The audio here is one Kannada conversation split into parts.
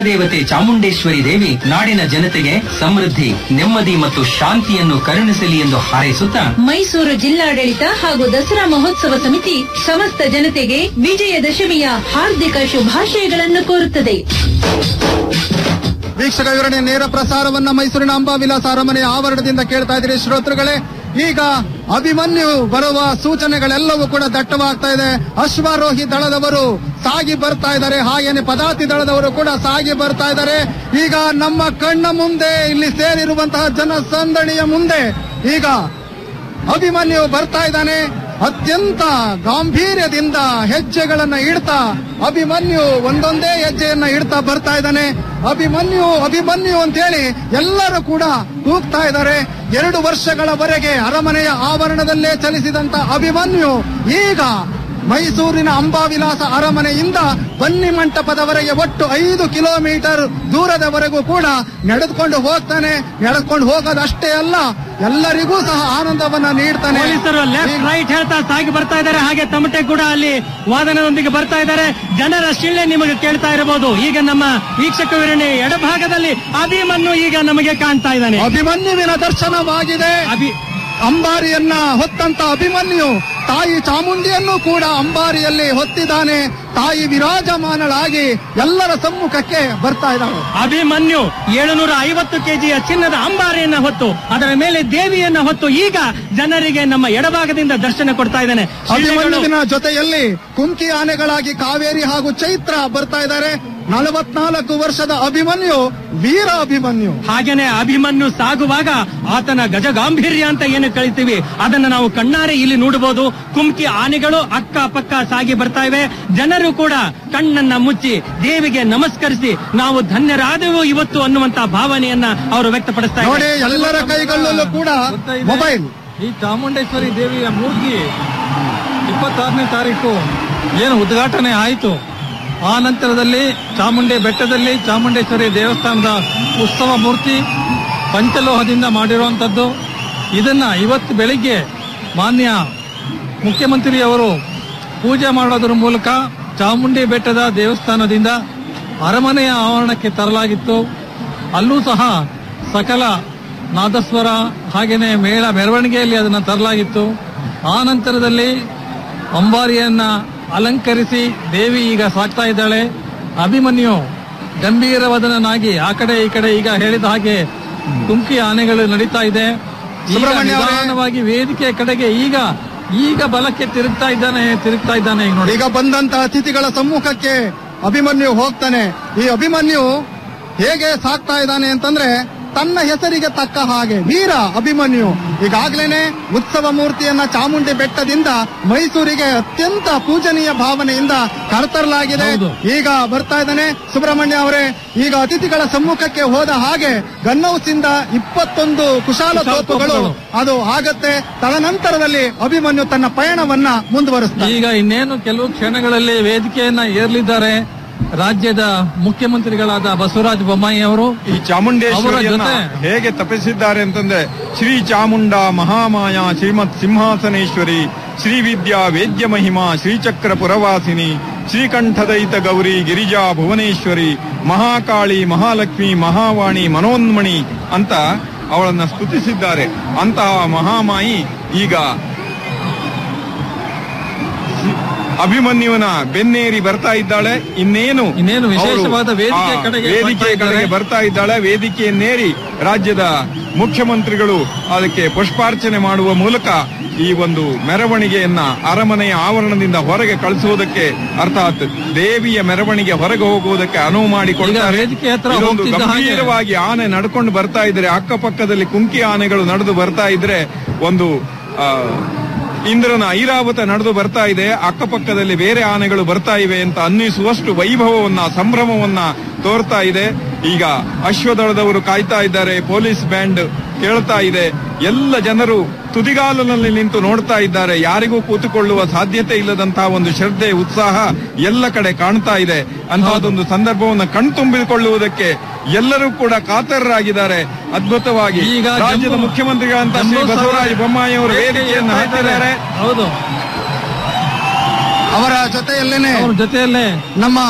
ದೇವತೆ ಚಾಮುಂಡೇಶ್ವರಿ ದೇವಿ ನಾಡಿನ ಜನತೆಗೆ ಸಮೃದ್ಧಿ ನೆಮ್ಮದಿ ಮತ್ತು ಶಾಂತಿಯನ್ನು ಕರುಣಿಸಲಿ ಎಂದು ಹಾರೈಸುತ್ತಾ ಮೈಸೂರು ಜಿಲ್ಲಾಡಳಿತ ಹಾಗೂ ದಸರಾ ಮಹೋತ್ಸವ ಸಮಿತಿ ಸಮಸ್ತ ಜನತೆಗೆ ವಿಜಯದಶಮಿಯ ಹಾರ್ದಿಕ ಶುಭಾಶಯಗಳನ್ನು ಕೋರುತ್ತದೆ ವೀಕ್ಷಕ ವಿವರಣೆ ನೇರ ಪ್ರಸಾರವನ್ನ ಮೈಸೂರಿನ ಅಂಬಾವಿಲಾಸ ಅರಮನೆಯ ಆವರಣದಿಂದ ಕೇಳ್ತಾ ಇದ್ದೀರಿ ಶ್ರೋತೃಗಳೇ ಈಗ ಅಭಿಮನ್ಯು ಬರುವ ಸೂಚನೆಗಳೆಲ್ಲವೂ ಕೂಡ ದಟ್ಟವಾಗ್ತಾ ಇದೆ ಅಶ್ವಾರೋಹಿ ದಳದವರು ಸಾಗಿ ಬರ್ತಾ ಇದ್ದಾರೆ ಹಾಗೇನೆ ಪದಾತಿ ದಳದವರು ಕೂಡ ಸಾಗಿ ಬರ್ತಾ ಇದ್ದಾರೆ ಈಗ ನಮ್ಮ ಕಣ್ಣ ಮುಂದೆ ಇಲ್ಲಿ ಸೇರಿರುವಂತಹ ಜನಸಂದಣಿಯ ಮುಂದೆ ಈಗ ಅಭಿಮನ್ಯು ಬರ್ತಾ ಇದ್ದಾನೆ ಅತ್ಯಂತ ಗಾಂಭೀರ್ಯದಿಂದ ಹೆಜ್ಜೆಗಳನ್ನ ಇಡ್ತಾ ಅಭಿಮನ್ಯು ಒಂದೊಂದೇ ಹೆಜ್ಜೆಯನ್ನ ಇಡ್ತಾ ಬರ್ತಾ ಇದ್ದಾನೆ ಅಭಿಮನ್ಯು ಅಭಿಮನ್ಯು ಅಂತ ಹೇಳಿ ಎಲ್ಲರೂ ಕೂಡ ಕೂಗ್ತಾ ಇದ್ದಾರೆ ಎರಡು ವರ್ಷಗಳವರೆಗೆ ಅರಮನೆಯ ಆವರಣದಲ್ಲೇ ಚಲಿಸಿದಂತ ಅಭಿಮನ್ಯು ಈಗ ಮೈಸೂರಿನ ಅಂಬಾವಿಲಾಸ ಅರಮನೆಯಿಂದ ಬನ್ನಿ ಮಂಟಪದವರೆಗೆ ಒಟ್ಟು ಐದು ಕಿಲೋಮೀಟರ್ ದೂರದವರೆಗೂ ಕೂಡ ನಡೆದುಕೊಂಡು ಹೋಗ್ತಾನೆ ನಡೆದುಕೊಂಡು ಹೋಗೋದಷ್ಟೇ ಅಲ್ಲ ಎಲ್ಲರಿಗೂ ಸಹ ಆನಂದವನ್ನ ನೀಡ್ತಾನೆ ಪೊಲೀಸರು ಲೆಫ್ಟ್ ರೈಟ್ ಹೇಳ್ತಾ ಸಾಗಿ ಬರ್ತಾ ಇದ್ದಾರೆ ಹಾಗೆ ತಮಟೆ ಕೂಡ ಅಲ್ಲಿ ವಾದನದೊಂದಿಗೆ ಬರ್ತಾ ಇದ್ದಾರೆ ಜನರ ಶಿಳ್ಳೆ ನಿಮಗೆ ಕೇಳ್ತಾ ಇರಬಹುದು ಈಗ ನಮ್ಮ ವೀಕ್ಷಕ ವಿವರಣೆ ಎಡಭಾಗದಲ್ಲಿ ಅಭಿಮನ್ನು ಈಗ ನಮಗೆ ಕಾಣ್ತಾ ಇದ್ದಾನೆ ಅಭಿಮನ್ಯುವಿನ ದರ್ಶನವಾಗಿದೆ ಅಭಿ ಅಂಬಾರಿಯನ್ನ ಹೊತ್ತಂತ ಅಭಿಮನ್ಯು ತಾಯಿ ಚಾಮುಂಡಿಯನ್ನು ಕೂಡ ಅಂಬಾರಿಯಲ್ಲಿ ಹೊತ್ತಿದ್ದಾನೆ ತಾಯಿ ವಿರಾಜಮಾನಳಾಗಿ ಎಲ್ಲರ ಸಮ್ಮುಖಕ್ಕೆ ಬರ್ತಾ ಇದ್ದಾಳೆ ಅಭಿಮನ್ಯು ಏಳುನೂರ ಐವತ್ತು ಕೆಜಿಯ ಚಿನ್ನದ ಅಂಬಾರಿಯನ್ನ ಹೊತ್ತು ಅದರ ಮೇಲೆ ದೇವಿಯನ್ನ ಹೊತ್ತು ಈಗ ಜನರಿಗೆ ನಮ್ಮ ಎಡಭಾಗದಿಂದ ದರ್ಶನ ಕೊಡ್ತಾ ಇದ್ದಾನೆ ಶಿಳ್ಳೆಗಳು- ಅಭಿಮನ್ಯುವಿನ ಜೊತೆಯಲ್ಲಿ ಕುಂಕಿ ಆನೆಗಳಾಗಿ ಕಾವೇರಿ ಹಾಗೂ ಚೈತ್ರ ಬರ್ತಾ ಇದ್ದಾರೆ ನಲವತ್ನಾಲ್ಕು ವರ್ಷದ ಅಭಿಮನ್ಯು ವೀರ ಅಭಿಮನ್ಯು ಹಾಗೇನೆ ಅಭಿಮನ್ಯು ಸಾಗುವಾಗ ಆತನ ಗಜ ಗಾಂಭೀರ್ಯ ಅಂತ ಏನು ಕಳಿತೀವಿ ಅದನ್ನ ನಾವು ಕಣ್ಣಾರೆ ಇಲ್ಲಿ ನೋಡಬಹುದು ಕುಮ್ಕಿ ಆನೆಗಳು ಅಕ್ಕ ಪಕ್ಕ ಸಾಗಿ ಬರ್ತಾ ಇವೆ ಜನರು ಕೂಡ ಕಣ್ಣನ್ನ ಮುಚ್ಚಿ ದೇವಿಗೆ ನಮಸ್ಕರಿಸಿ ನಾವು ಧನ್ಯರಾದೆವು ಇವತ್ತು ಅನ್ನುವಂತ ಭಾವನೆಯನ್ನ ಅವರು ವ್ಯಕ್ತಪಡಿಸ್ತಾ ನೋಡಿ ಇದ್ದಾರೆ ಎಲ್ಲರ ಕೈಗಳಲ್ಲೂ ಕೂಡ ಮೊಬೈಲ್ ಈ ಚಾಮುಂಡೇಶ್ವರಿ ದೇವಿಯ ಮೂರ್ತಿ ಇಪ್ಪತ್ತಾರನೇ ತಾರೀಕು ಏನು ಉದ್ಘಾಟನೆ ಆಯಿತು ಆ ನಂತರದಲ್ಲಿ ಚಾಮುಂಡಿ ಬೆಟ್ಟದಲ್ಲಿ ಚಾಮುಂಡೇಶ್ವರಿ ದೇವಸ್ಥಾನದ ಉತ್ಸವ ಮೂರ್ತಿ ಪಂಚಲೋಹದಿಂದ ಮಾಡಿರುವಂಥದ್ದು ಇದನ್ನ ಇವತ್ತು ಬೆಳಿಗ್ಗೆ ಮಾನ್ಯ ಮುಖ್ಯಮಂತ್ರಿಯವರು ಪೂಜೆ ಮಾಡೋದ್ರ ಮೂಲಕ ಚಾಮುಂಡಿ ಬೆಟ್ಟದ ದೇವಸ್ಥಾನದಿಂದ ಅರಮನೆಯ ಆವರಣಕ್ಕೆ ತರಲಾಗಿತ್ತು ಅಲ್ಲೂ ಸಹ ಸಕಲ ನಾದಸ್ವರ ಹಾಗೇನೆ ಮೇಳ ಮೆರವಣಿಗೆಯಲ್ಲಿ ಅದನ್ನು ತರಲಾಗಿತ್ತು ಆ ನಂತರದಲ್ಲಿ ಅಂಬಾರಿಯನ್ನ ಅಲಂಕರಿಸಿ ದೇವಿ ಈಗ ಸಾಕ್ತಾ ಇದ್ದಾಳೆ ಅಭಿಮನ್ಯು ಗಂಭೀರವದನಾಗಿ ಆ ಕಡೆ ಈ ಕಡೆ ಈಗ ಹೇಳಿದ ಹಾಗೆ ಕುಂಕಿ ಆನೆಗಳು ನಡೀತಾ ಇದೆ ಈಗ ಸುಬ್ರಹ್ಮಣ್ಯ ಅವರೇ. ನಿಧಾನವಾಗಿ ವೇದಿಕೆ ಕಡೆಗೆ ಈಗ ಈಗ ಬಲಕ್ಕೆ ತಿರುಗ್ತಾ ಇದ್ದಾನೆ ತಿರುಗ್ತಾ ಇದ್ದಾನೆ ಈಗ ನೋಡಿ ಈಗ ಬಂದಂತ ಅತಿಥಿಗಳ ಸಮ್ಮುಖಕ್ಕೆ ಅಭಿಮನ್ಯು ಹೋಗ್ತಾನೆ ಈ ಅಭಿಮನ್ಯು ಹೇಗೆ ಸಾಕ್ತಾ ಇದ್ದಾನೆ ಅಂತಂದ್ರೆ ತನ್ನ ಹೆಸರಿಗೆ ತಕ್ಕ ಹಾಗೆ ವೀರ ಅಭಿಮನ್ಯು ಈಗಾಗ್ಲೇನೆ ಉತ್ಸವ ಮೂರ್ತಿಯನ್ನ ಚಾಮುಂಡಿ ಬೆಟ್ಟದಿಂದ ಮೈಸೂರಿಗೆ ಅತ್ಯಂತ ಪೂಜನೀಯ ಭಾವನೆಯಿಂದ ಕರೆತರಲಾಗಿದೆ ಹೌದು. ಈಗ ಬರ್ತಾ ಇದ್ದಾನೆ ಸುಬ್ರಹ್ಮಣ್ಯ ಅವರೇ ಈಗ ಅತಿಥಿಗಳ ಸಮ್ಮುಖಕ್ಕೆ ಹೋದ ಹಾಗೆ ಗನ್ನೌಸಿಂದ ಇಪ್ಪತ್ತೊಂದು ಕುಶಾಲ ತೋಪುಗಳು ತೋಪುಗಳು. ಅದು ಆಗತ್ತೆ ತದನಂತರದಲ್ಲಿ ಅಭಿಮನ್ಯು ತನ್ನ ಪಯಣವನ್ನ ಮುಂದುವರಿಸ್ತಾನೆ ಈಗ ಇನ್ನೇನು ಕೆಲವು ಕ್ಷಣಗಳಲ್ಲಿ ವೇದಿಕೆಯನ್ನ ಏರ್ಲಿದ್ದಾರೆ ರಾಜ್ಯದ ಮುಖ್ಯಮಂತ್ರಿಗಳಾದ ಬಸವರಾಜ ಬೊಮ್ಮಾಯಿ ಅವರು ಈ ಚಾಮುಂಡೇಶ್ವರಿಯನ್ನ ಅವರ ಜೊತೆ- ಹೇಗೆ ತಪಸ್ಸಿದ್ದಾರೆ ಅಂತಂದ್ರೆ ಶ್ರೀ ಚಾಮುಂಡ ಮಹಾಮಾಯ ಶ್ರೀಮತ್ ಸಿಂಹಾಸನೇಶ್ವರಿ ಶ್ರೀ ವಿದ್ಯಾ ವೇದ್ಯ ಮಹಿಮಾ ಶ್ರೀಚಕ್ರ ಪುರವಾಸಿನಿ ಶ್ರೀಕಂಠದೈತ ಗೌರಿ ಗಿರಿಜಾ ಭುವನೇಶ್ವರಿ ಮಹಾಕಾಳಿ ಮಹಾಲಕ್ಷ್ಮಿ ಮಹಾವಾಣಿ ಮನೋನ್ಮಣಿ ಅಂತ ಅವಳನ್ನ ಸ್ತುತಿಸಿದ್ದಾರೆ ಅಂತಹ ಮಹಾಮಾಯಿ ಈಗ ಅಭಿಮನ್ಯುವನ ಬೆನ್ನೇರಿ ಬರ್ತಾ ಇದ್ದಾಳೆ ಇನ್ನೇನು ಇನ್ನೇನು ವಿಶೇಷವಾದ ಅವರು ವೇದಿಕೆ ಆ ಕಡೆಗೆ ವೇದಿಕೆ ಬರ್ತಾ ಇದ್ದಾರೆ. ಕಡೆಗೆ ಬರ್ತಾ ಇದ್ದಾಳೆ ವೇದಿಕೆಯನ್ನೇರಿ ರಾಜ್ಯದ ಮುಖ್ಯಮಂತ್ರಿಗಳು ಅದಕ್ಕೆ ಪುಷ್ಪಾರ್ಚನೆ ಮಾಡುವ ಮೂಲಕ ಈ ಒಂದು ಮೆರವಣಿಗೆಯನ್ನ ಅರಮನೆಯ ಆವರಣದಿಂದ ಹೊರಗೆ ಕಳಿಸುವುದಕ್ಕೆ ಅರ್ಥಾತ್ ದೇವಿಯ ಮೆರವಣಿಗೆ ಹೊರಗೆ ಹೋಗುವುದಕ್ಕೆ ಅನುವು ಈಗ ಮಾಡಿಕೊಡ್ತಾರೆ ವೇದಿಕೆ ಹತ್ರ ಇದೊಂದು ಹೋಗ್ತಿದ್ದ ಹಾಗೆ ಗಂಭೀರವಾಗಿ ಆನೆ ನಡ್ಕೊಂಡು ಬರ್ತಾ ಇದ್ರೆ ಅಕ್ಕಪಕ್ಕದಲ್ಲಿ ಕುಂಕಿ ಆನೆಗಳು ನಡೆದು ಬರ್ತಾ ಇದ್ರೆ ಒಂದು ಆ, ಇಂದ್ರನ ಐರಾವತ ನಡೆದು ಬರ್ತಾ ಇದೆ ಅಕ್ಕಪಕ್ಕದಲ್ಲಿ ಬೇರೆ ಆನೆಗಳು ಬರ್ತಾ ಇವೆ ಅಂತ ಅನ್ನಿಸುವಷ್ಟು ವೈಭವವನ್ನ ಸಂಭ್ರಮವನ್ನ ತೋರ್ತಾ ಇದೆ ಈಗ ಅಶ್ವದಳದವರು ಕಾಯ್ತಾ ಇದ್ದಾರೆ ಪೊಲೀಸ್ ಬ್ಯಾಂಡ್ ಕೇಳ್ತಾ ಇದೆ ಎಲ್ಲ ಜನರು ತುದಿಗಾಲಿನಲ್ಲಿ ನಿಂತು ನೋಡ್ತಾ ಇದ್ದಾರೆ ಯಾರಿಗೂ ಕೂತುಕೊಳ್ಳುವ ಸಾಧ್ಯತೆ ಇಲ್ಲದಂತಹ ಒಂದು ಶ್ರದ್ಧೆ ಉತ್ಸಾಹ ಎಲ್ಲ ಕಡೆ ಕಾಣ್ತಾ ಇದೆ ಅಂತಹದೊಂದು ಸಂದರ್ಭವನ್ನು ಕಣ್ತುಂಬಿಕೊಳ್ಳುವುದಕ್ಕೆ ಎಲ್ಲರೂ ಕೂಡ ಕಾತರರಾಗಿದ್ದಾರೆ ಅದ್ಭುತವಾಗಿ ಈಗ ರಾಜ್ಯದ ಜಂಬೂ- ಮುಖ್ಯಮಂತ್ರಿಗಳಂತ ಶ್ರೀ ಜಂಬೂ ಬಸವರಾಜ ಸವಾರಿ ಬೊಮ್ಮಾಯಿ ಅವರು ವೇದಿಕೆಯನ್ನು ಹತ್ತಿದ್ದಾರೆ ಹೌದು ಅವರ ಜೊತೆಯಲ್ಲೇನೆ ಅವ್ರ ಜೊತೆಯಲ್ಲೇ ನಮ್ಮ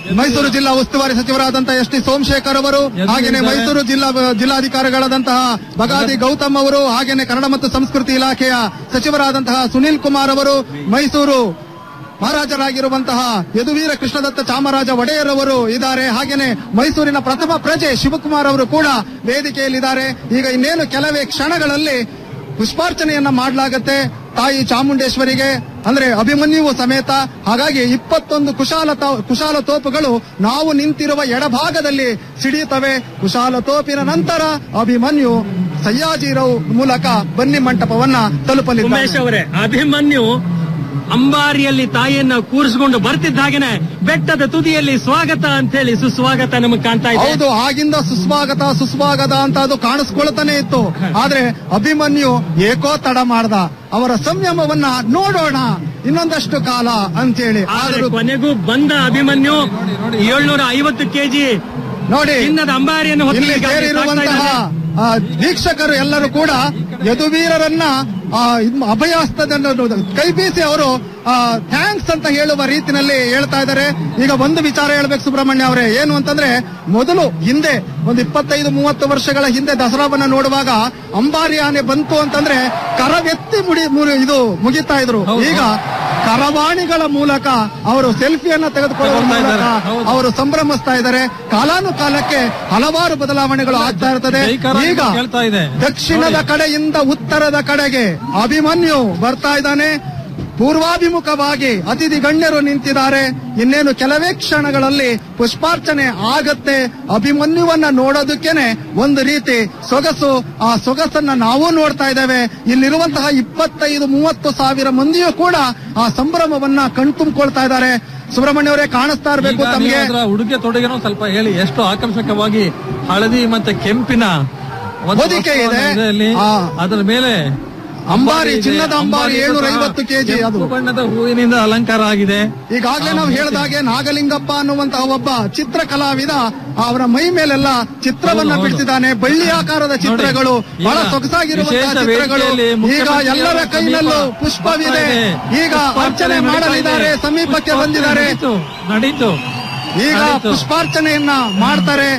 ಮೈಸೂರು ಜಿಲ್ಲಾ ಉಸ್ತುವಾರಿ ಸಚಿವರಾದಂತಹ ಎಸ್ ಟಿ ಸೋಮಶೇಖರ್ ಅವರು ಹಾಗೇನೆ ಮೈಸೂರು ಜಿಲ್ಲಾ ಜಿಲ್ಲಾಧಿಕಾರಿಗಳಾದಂತಹ ಬಗಾದಿ ಗೌತಮ್ ಅವರು ಹಾಗೇನೆ ಕನ್ನಡ ಮತ್ತು ಸಂಸ್ಕೃತಿ ಇಲಾಖೆಯ ಸಚಿವರಾದಂತಹ ಸುನೀಲ್ ಕುಮಾರ್ ಅವರು ಮೈಸೂರು ಮಹಾರಾಜರಾಗಿರುವಂತಹ ಯದುವೀರ ಕೃಷ್ಣದತ್ತ ಚಾಮರಾಜ ಒಡೆಯರ್ ಅವರು ಇದ್ದಾರೆ ಹಾಗೇನೆ ಮೈಸೂರಿನ ಪ್ರಥಮ ಪ್ರಜೆ ಶಿವಕುಮಾರ್ ಅವರು ಕೂಡ ವೇದಿಕೆಯಲ್ಲಿದ್ದಾರೆ ಈಗ ಇನ್ನೇನು ಕೆಲವೇ ಕ್ಷಣಗಳಲ್ಲಿ ಪುಷ್ಪಾರ್ಚನೆಯನ್ನ ಮಾಡಲಾಗತ್ತೆ ತಾಯಿ ಚಾಮುಂಡೇಶ್ವರಿಗೆ ಅಂದ್ರೆ ಅಭಿಮನ್ಯುವು ಸಮೇತ ಹಾಗಾಗಿ ಇಪ್ಪತ್ತೊಂದು ಕುಶಾಲ ತ- ಕುಶಾಲ ತೋಪುಗಳು ನಾವು ನಿಂತಿರುವ ಎಡಭಾಗದಲ್ಲಿ ಸಿಡಿಯುತ್ತವೆ ಕುಶಾಲ ತೋಪಿನ ನಂತರ ಅಭಿಮನ್ಯು ಸಯ್ಯಾಜಿರವ್ ಮೂಲಕ ಬನ್ನಿ ಮಂಟಪವನ್ನ ಉಮೇಶ್ ತಲುಪಲಿದ್ದಾರೆ ಅವರೇ ಅಭಿಮನ್ಯು ಅಂಬಾರಿಯಲ್ಲಿ ತಾಯಿಯನ್ನ ಕೂರಿಸಿಕೊಂಡು ಬರ್ತಿದ್ದ ಹಾಗೇನೆ ಬೆಟ್ಟದ ತುದಿಯಲ್ಲಿ ಸ್ವಾಗತ ಅಂತ ಹೇಳಿ ಸುಸ್ವಾಗತ ನಮಗೆ ಕಾಣ್ತಾ ಇದೆ ಹೌದು ಆಗಿಂದ ಸುಸ್ವಾಗತ ಸುಸ್ವಾಗತ ಅಂತ ಅದು ಕಾಣಿಸ್ಕೊಳ್ತಾನೆ ಇತ್ತು ಆದ್ರೆ ಅಭಿಮನ್ಯು ಏಕೋ ತಡ ಮಾಡ್ದ ಅವರ ಸಂಯಮವನ್ನ ನೋಡೋಣ ಇನ್ನೊಂದಷ್ಟು ಕಾಲ ಅಂತೇಳಿ ಆದ್ರೆ ಆದರೂ ಕೊನೆಗೂ ಬಂದ ಅಭಿಮನ್ಯು ಏಳ್ನೂರ ಐವತ್ತು ಕೆಜಿ ನೋಡಿ ಚಿನ್ನದ ಅಂಬಾರಿಯನ್ನು ಹೊತ್ತು ಇಲ್ಲಿ ಈಗಾಗಲೇ ಸಾಗ್ತಾ ಸೇರಿರುವಂತಹ ಇದ್ದಾನೆ. ಆ, ವೀಕ್ಷಕರು ಎಲ್ಲರೂ ಕೂಡ ಯದುವೀರರನ್ನ ಆ, ಇದ್- ಅಭಯಾಸ್ತದನ್ನು ಕೈ ಬೀಸಿ ಅವರು ಥ್ಯಾಂಕ್ಸ್ ಅಂತ ಹೇಳುವ ರೀತಿನಲ್ಲಿ ಹೇಳ್ತಾ ಇದ್ದಾರೆ ಈಗ ಒಂದು ವಿಚಾರ ಹೇಳ್ಬೇಕು ಸುಬ್ರಹ್ಮಣ್ಯ ಅವರೇ ಏನು ಅಂತಂದ್ರೆ ಮೊದಲು ಹಿಂದೆ ಒಂದು ಇಪ್ಪತ್ತೈದು ಮೂವತ್ತು ವರ್ಷಗಳ ಹಿಂದೆ ದಸರಾವನ್ನ ನೋಡುವಾಗ ಅಂಬಾರಿ ಆನೆ ಬಂತು ಅಂತಂದ್ರೆ ಕರವೆತ್ತಿ ಮುಡಿ ಮುರಿ- ಇದು ಮುಗಿತಾ ಇದ್ರು ಈಗ ಕರವಾಣಿಗಳ ಮೂಲಕ ಅವರು ಸೆಲ್ಫಿಯನ್ನ ತೆಗೆದುಕೊಳ್ಳುವ ತಗೊಳ್ತಾ ಮೂಲಕ ಇದ್ದಾರೆ. ಹೌದು. ಅವರು ಸಂಭ್ರಮಿಸ್ತಾ ಇದ್ದಾರೆ ಕಾಲಾನುಕಾಲಕ್ಕೆ ಹಲವಾರು ಬದಲಾವಣೆಗಳು ಆಗ್ತಾ ಇರ್ತದೆ ಜೈಕಾರ ಈಗ ಕೇಳ್ತಾ ಇದೆ. ದಕ್ಷಿಣದ ಕಡೆಯಿಂದ ಉತ್ತರದ ಕಡೆಗೆ ಅಭಿಮನ್ಯು ಬರ್ತಾ ಇದ್ದಾನೆ ಪೂರ್ವಾಭಿಮುಖವಾಗಿ ಅತಿಥಿ ಗಣ್ಯರು ನಿಂತಿದ್ದಾರೆ ಇನ್ನೇನು ಕೆಲವೇ ಕ್ಷಣಗಳಲ್ಲಿ ಪುಷ್ಪಾರ್ಚನೆ ಆಗತ್ತೆ ಅಭಿಮನ್ಯುವನ್ನ ನೋಡೋದಕ್ಕೇನೆ ಒಂದು ರೀತಿ ಸೊಗಸು ಆ ಸೊಗಸನ್ನ ನಾವು ನೋಡ್ತಾ ಇದ್ದೇವೆ ಇಲ್ಲಿರುವಂತಹ ಇಪ್ಪತ್ತೈದು ಮೂವತ್ತು ಸಾವಿರ ಮಂದಿಯೂ ಕೂಡ ಆ ಸಂಭ್ರಮವನ್ನ ಕಣ್ತುಂಬಿಕೊಳ್ತಾ ಇದ್ದಾರೆ ಸುಬ್ರಹ್ಮಣ್ಯ ಅವರೇ ಕಾಣಿಸ್ತಾ ಇರಬೇಕು ಈಗ ತಮಗೆ ನೀವು ಅದರ ಉಡುಗೆ ತೊಡುಗೆನೂ ಸ್ವಲ್ಪ ಹೇಳಿ ಎಷ್ಟು ಆಕರ್ಷಕವಾಗಿ ಹಳದಿ ಮತ್ತೆ ಕೆಂಪಿನ ಒಂದು ಹೊದಿಕೆ ಇದೆ. ವಸ್ತ್ರವನ್ನು ಅಲ್ಲಿ ಆ. ಅದರ ಮೇಲೆ ಅಂಬಾರಿ, ಇದೆ. ಚಿನ್ನದ ಅಂಬಾರಿ ಅಂಬಾರಿ 750 ಕೆಜಿ ಅದು. ಕೆಂಪು ಬಣ್ಣದ ಹೂವಿನಿಂದ ಅಲಂಕಾರ ಆಗಿದೆ ಈಗಾಗಲೇ ನಾವು ಹೇಳಿದ ಹಾಗೆ ನಾಗಲಿಂಗಪ್ಪ ಅನ್ನುವಂತಹ ಒಬ್ಬ ಚಿತ್ರ ಕಲಾವಿದ ಅವರ ಮೈ ಮೇಲೆಲ್ಲ ಚಿತ್ರವನ್ನ ಹೌದು, ಹೌದು. ಬಿಡಿಸಿದ್ದಾನೆ ಬಳ್ಳಿ ಆಕಾರದ ಚಿತ್ರಗಳು ನೋಡಿ, ಬಹಳ ಈಗ ಸೊಗಸಾಗಿರುವಂತಹ ವಿಶೇಷ ಚಿತ್ರಗಳು ವೇದಿಕೆಯಲ್ಲಿ ಈಗ ಮುಖ್ಯಮಂತ್ರಿಯವರ ಎಲ್ಲರ ಕೈನಲ್ಲೂ ಸಮೀಪ ಪುಷ್ಪವಿದೆ ಬರ್ತಾ ಇದೆ. ಈಗ ಪುಷ್ಪಾರ್ಚನೆ ಅರ್ಚನೆ ನಡೀತಾ ಮಾಡಲಿದ್ದಾರೆ ಇದೆ. ಸಮೀಪಕ್ಕೆ ಪುಷ್ಪಾರ್ಚನೆ ಬಂದಿದ್ದಾರೆ ನಡೀತು, ನಡೀತು ಈಗ ನಡೀತು. ಪುಷ್ಪಾರ್ಚನೆಯನ್ನ ಮಾಡ್ತಾರೆ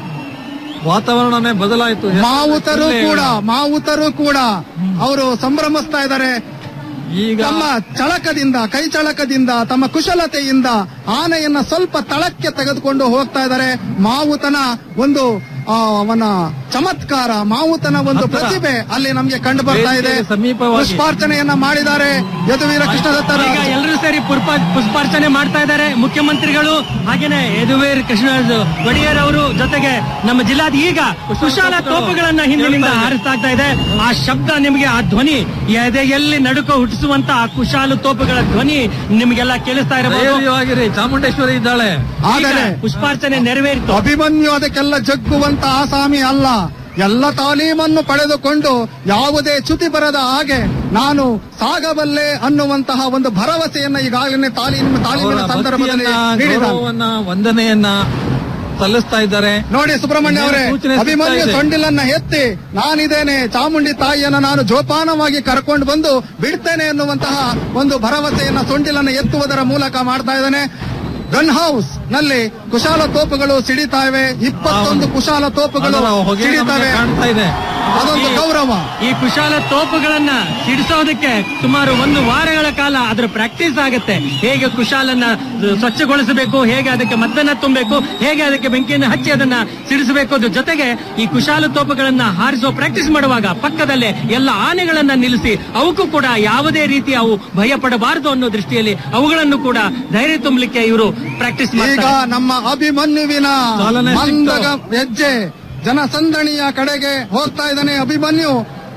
ವಾತಾವರಣನೇ ಬದಲಾಯಿತು ಎಷ್ಟು ಮಾವುತರು ಒಳ್ಳೆ- ಕೂಡ ಮಾವುತರು ಕೂಡ ಅವರು ಸಂಭ್ರಮಿಸ್ತಾ ಇದ್ದಾರೆ ಈಗ ತಮ್ಮ ಚಳಕದಿಂದ ಕೈ ಚಳಕದಿಂದ ತಮ್ಮ ಕುಶಲತೆಯಿಂದ ಆನೆಯನ್ನ ಸ್ವಲ್ಪ ತಳಕ್ಕೆ ತೆಗೆದುಕೊಂಡು ಹೋಗ್ತಾ ಇದ್ದಾರೆ ಮಾವುತನ ಒಂದು ಆ, ಅವನ ಚಮತ್ಕಾರ ಮಾವುತನ ಒಂದು ಹತ್ರ. ಪ್ರತಿಭೆ ಅಲ್ಲಿ ನಮ್ಗೆ ಕಂಡು ಬರ್ತಾ ಇದೆ ವೇದಿಕೆಗೆ ಸಮೀಪವಾಗಿ. ಪುಷ್ಪಾರ್ಚನೆಯನ್ನ ಮಾಡಿದ್ದಾರೆ ಯದುವೀರ ಕೃಷ್ಣದತ್ತರ ಈಗ ಎಲ್ಲರೂ ಸೇರಿ ಪುರ್ಪ- ಪುಷ್ಪಾರ್ಚನೆ ಮಾಡ್ತಾ ಇದ್ದಾರೆ ಮುಖ್ಯಮಂತ್ರಿಗಳು ಹಾಗೇನೆ ಯದುವೀರ್ ಕೃಷ್ಣ ಒಡೆಯರ್ ಅವರು ಜೊತೆಗೆ ನಮ್ಮ ಜಿಲ್ಲಾ ಈಗ ಕುಶಾಲ ತೋಪುಗಳನ್ನ ಹಿಂದಿನಿಂದ ಹಾರಿಸ್ತಾ ಇದೆ ಆ ಶಬ್ದ ನಿಮಗೆ ಆ ಧ್ವನಿ ಎದೆಯಲ್ಲಿ ನಡುಕ ಹುಟ್ಟಿಸುವಂತ ಆ ಕುಶಾಲ ತೋಪುಗಳ ಧ್ವನಿ ನಿಮಗೆಲ್ಲ ಕೇಳಿಸ್ತಾ ಇರಬಹುದು ಧೈರ್ಯವಾಗಿರಿ ಚಾಮುಂಡೇಶ್ವರಿ ಇದ್ದಾಳೆ ಆದರೆ ಈಗ ಪುಷ್ಪಾರ್ಚನೆ ನೆರವೇರಿತು ಅಭಿಮನ್ಯು ಅದಕ್ಕೆಲ್ಲ ಜಗ್ಗುವಂತ ಆಸಾಮಿ ಅಲ್ಲ ಎಲ್ಲ ತಾಲೀಮನ್ನು ಪಡೆದುಕೊಂಡು ಯಾವುದೇ ಚ್ಯುತಿ ಬರದ ಹಾಗೆ ನಾನು ಸಾಗಬಲ್ಲೆ ಅನ್ನುವಂತಹ ಒಂದು ಭರವಸೆಯನ್ನ ಈಗಾಗಲೇ ತಾಲೀಮ್ ತಾಲೀಮಿನ ಅವರ ಸಂದರ್ಭದಲ್ಲಿ ಭಕ್ತಿಯನ್ನ, ನೀಡಿದ್ದಾನೆ ಗೌರವವನ್ನ ವಂದನೆಯನ್ನ ಸಲ್ಲಿಸ್ತಾ ಇದ್ದಾರೆ ನೋಡಿ ಸುಬ್ರಹ್ಮಣ್ಯ ಅವರೇ ಏನು ಸೂಚನೆ ಸಿಗ್ತಾ ಅಭಿಮನ್ಯು ಇದೆ? ಸೊಂಡಿಲನ್ನ ಎತ್ತಿ ನಾನಿದ್ದೇನೆ ಚಾಮುಂಡಿ ತಾಯಿಯನ್ನ ನಾನು ಜೋಪಾನವಾಗಿ ಕರ್ಕೊಂಡು ಬಂದು ಬಿಡ್ತೇನೆ ಎನ್ನುವಂತಹ ಒಂದು ಭರವಸೆಯನ್ನ ಸೊಂಡಿಲನ್ನ ಎತ್ತುವುದರ ಮೂಲಕ ಮಾಡ್ತಾ ಇದ್ದಾನೆ ಗನ್ ಹೌಸ್ ನಲ್ಲಿ ಕುಶಾಲ ತೋಪುಗಳು ಸಿಡಿತಾ ಇವೆ ಇಪ್ಪತ್ತೊಂದು ಕುಶಾಲ ತೋಪುಗಳು ಅದರ ಹೊಗೆ ಸಿಡಿತವೆ ನಮಗೆ ಕಾಣ್ತಾ ಇದೆ ಅದೊಂದು ಈ- ಗೌರವ ಈ ಕುಶಾಲ ತೋಪುಗಳನ್ನ ಸಿಡಿಸೋದಕ್ಕೆ ಸುಮಾರು ಒಂದು ವಾರಗಳ ಕಾಲ ಅದರ ಪ್ರಾಕ್ಟೀಸ್ ಆಗುತ್ತೆ ಹೇಗೆ ಕುಶಾಲನ್ನ ಸ್ವಚ್ಛಗೊಳಿಸಬೇಕು ಹೇಗೆ ಅದಕ್ಕೆ ಮದ್ದನ್ನ ತುಂಬಬೇಕು ಹೇಗೆ ಅದಕ್ಕೆ ಬೆಂಕಿಯನ್ನು ಹಚ್ಚಿ ಅದನ್ನ ಸಿಡಿಸಬೇಕು ಅದ್ರ ಜೊತೆಗೆ ಈ ಕುಶಾಲ ತೋಪುಗಳನ್ನ ಹಾರಿಸೋ ಪ್ರಾಕ್ಟೀಸ್ ಮಾಡುವಾಗ ಪಕ್ಕದಲ್ಲೇ ಎಲ್ಲ ಆನೆಗಳನ್ನ ನಿಲ್ಲಿಸಿ ಅವಕ್ಕೂ ಕೂಡ ಯಾವುದೇ ರೀತಿ ಅವು ಭಯ ಪಡಬಾರದು ಅನ್ನೋ ದೃಷ್ಟಿಯಲ್ಲಿ ಅವುಗಳನ್ನು ಕೂಡ ಧೈರ್ಯ ತುಂಬಲಿಕ್ಕೆ ಇವರು ಪ್ರಾಕ್ಟೀಸ್ ಈಗ ಮಾಡ್ತಾರೆ ನಮ್ಮ ಅಭಿಮನ್ಯುವಿನ ಚಾಲನೆ ಸಿಕ್ತು. ಮಂದಗ ಹೆಜ್ಜೆ ಜನಸಂದಣಿಯ ಕಡೆಗೆ ಹೋಗ್ತಾ ಇದ್ದಾನೆ ಅಭಿಮನ್ಯು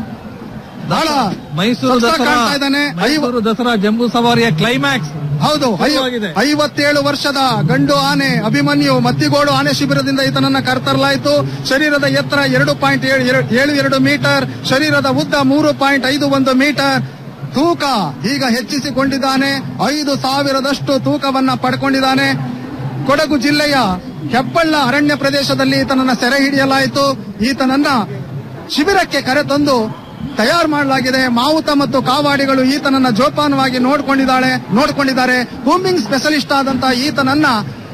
ಬಹಳ ಮೈಸೂರು ಸೊಗಸಾಗಿ ದಸರಾ ಕಾಣ್ತಾ ಇದ್ದಾನೆ ಐವ- ಮೈಸೂರು ದಸರಾ ಜಂಬೂ ಸವಾರಿಯ ಕ್ಲೈಮ್ಯಾಕ್ಸ್ ಹೌದು ಐ- ಶುರುವಾಗಿದೆ. ಐವತ್ತೇಳು ವರ್ಷದ ಗಂಡು ಆನೆ ಅಭಿಮನ್ಯು ಮತ್ತಿಗೋಡು ಆನೆ ಶಿಬಿರದಿಂದ ಈತನನ್ನ ಕರೆತರಲಾಯಿತು ಶರೀರದ ಎತ್ತರ ಎರಡು ಪಾಯಿಂಟ್ ಏಳು ಎರಡು ಮೀಟರ್ ಶರೀರದ ಉದ್ದ ಮೂರು ಪಾಯಿಂಟ್ ಐದು ಒಂದು ಮೀಟರ್ ತೂಕ ಈಗ ಹೆಚ್ಚಿಸಿಕೊಂಡಿದ್ದಾನೆ ಐದು ಸಾವಿರದಷ್ಟು ತೂಕವನ್ನ ಪಡ್ಕೊಂಡಿದ್ದಾನೆ ಕೊಡಗು ಜಿಲ್ಲೆಯ ಹೆಬ್ಬಳ್ಳ ಅರಣ್ಯ ಪ್ರದೇಶದಲ್ಲಿ ಈತನನ್ನ ಸೆರೆ ಹಿಡಿಯಲಾಯಿತು ಈತನನ್ನ ಶಿಬಿರಕ್ಕೆ ಕರೆತಂದು ತಯಾರು ಮಾಡಲಾಗಿದೆ ಮಾವುತ ಮತ್ತು ಕಾವಾಡಿಗಳು ಈತನನ್ನ ಜೋಪಾನವಾಗಿ ನೋಡ್ಕೊಂಡಿದ್ದಾಳೆ ನೋಡ್ಕೊಂಡಿದ್ದಾರೆ ಕೂಂಬಿಂಗ್ ಸ್ಪೆಷಲಿಸ್ಟ್ ಆದಂತ ಈತನನ್ನ